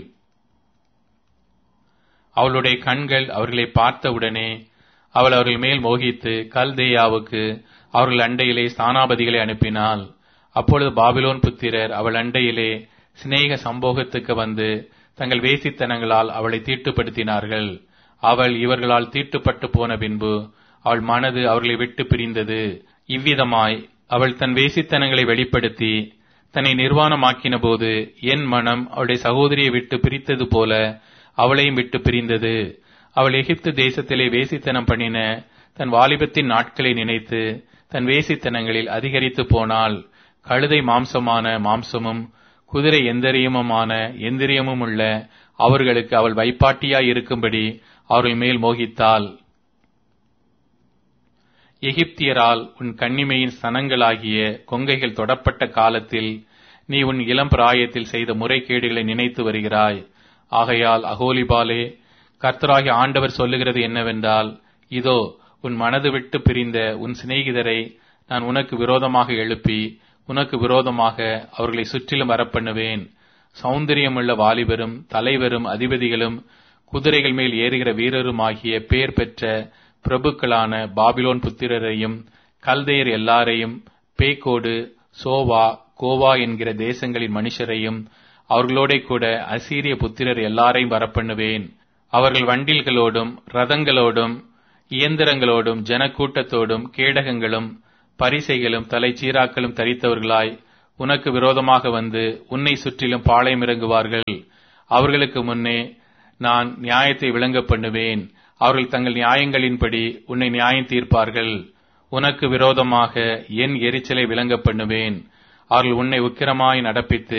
அவளுடைய கண்கள் அவர்களை பார்த்தவுடனே அவள் அவர்கள் மேல் மோகித்து கல்தேயாவுக்கு அவர்கள் அண்டையிலே ஸ்தானாபதிகளை அனுப்பினாள் அப்பொழுது பாபிலோன் புத்திரர் அவள் அண்டையிலே சிநேக சம்போகத்துக்கு வந்து தங்கள் வேசித்தனங்களால் அவளை தீட்டுப்படுத்தினார்கள் அவள் இவர்களால் தீட்டுப்பட்டு போன பின்பு அவள் மனது அவர்களை விட்டு பிரிந்தது இவ்விதமாய் அவள் தன் வேசித்தனங்களை வெளிப்படுத்தி தன்னை நிர்வாணமாக்கின போது என் மனம் அவளுடைய சகோதரியை விட்டு பிரித்தது போல அவளையும் விட்டு பிரிந்தது அவள் எகிப்து தேசத்திலே வேசித்தனம் பண்ணின தன் வாலிபத்தின் நாட்களை நினைத்து தன் வேசித்தனங்களில் அதிகரித்து போனால் கழுதை மாம்சமான மாம்சமும் குதிரை எந்திரியமுமான எந்திரியமும் உள்ள அவர்களுக்கு அவள் வைப்பாட்டியாய் இருக்கும்படி அவர்கள் மேல் மோகித்தாள் எகிப்தியரால் உன் கண்ணிமையின் சனங்களாகிய கொங்கைகள் தொடப்பட்ட காலத்தில் நீ உன் இளம் பிராயத்தில் செய்த முறைகேடுகளை நினைத்து வருகிறாய் ஆகையால் அகோலிபாலே கர்த்தராகிய ஆண்டவர் சொல்லுகிறது என்னவென்றால் இதோ உன் மனது விட்டு பிரிந்த உன் சிநேகிதரை நான் உனக்கு விரோதமாக எழுப்பி உனக்கு விரோதமாக அவர்களை சுற்றிலும் வரப்பண்ணுவேன் சௌந்தரியமுள்ள வாலிபரும் தலைவரும் அதிபதிகளும் குதிரைகள் மேல் ஏறுகிற வீரருமாகிய பேர் பெற்ற பிரபுக்களான பாபிலோன் புத்திரரையும் கல்தேயர் எல்லாரையும் பேக்கோடு சோவா கோவா என்கிற தேசங்களின் மனுஷரையும் அவர்களோட கூட அசீரிய புத்திரர் எல்லாரையும் வரப்பண்ணுவேன் அவர்கள் வண்டில்களோடும் ரதங்களோடும் இயந்திரங்களோடும் ஜனக்கூட்டத்தோடும் கேடகங்களும் பரிசைகளும் தலைச்சீராக்களும் தரித்தவர்களாய் உனக்கு விரோதமாக வந்து உன்னை சுற்றிலும் பாளையம் இறங்குவார்கள் அவர்களுக்கு முன்னே நான் நியாயத்தை விளங்க பண்ணுவேன் அவர்கள் தங்கள் நியாயங்களின்படி உன்னை நியாயம் தீர்ப்பார்கள் உனக்கு விரோதமாக என் எரிச்சலை விளங்க பண்ணுவேன் அவர்கள் உன்னை உக்கிரமாய் நடப்பித்து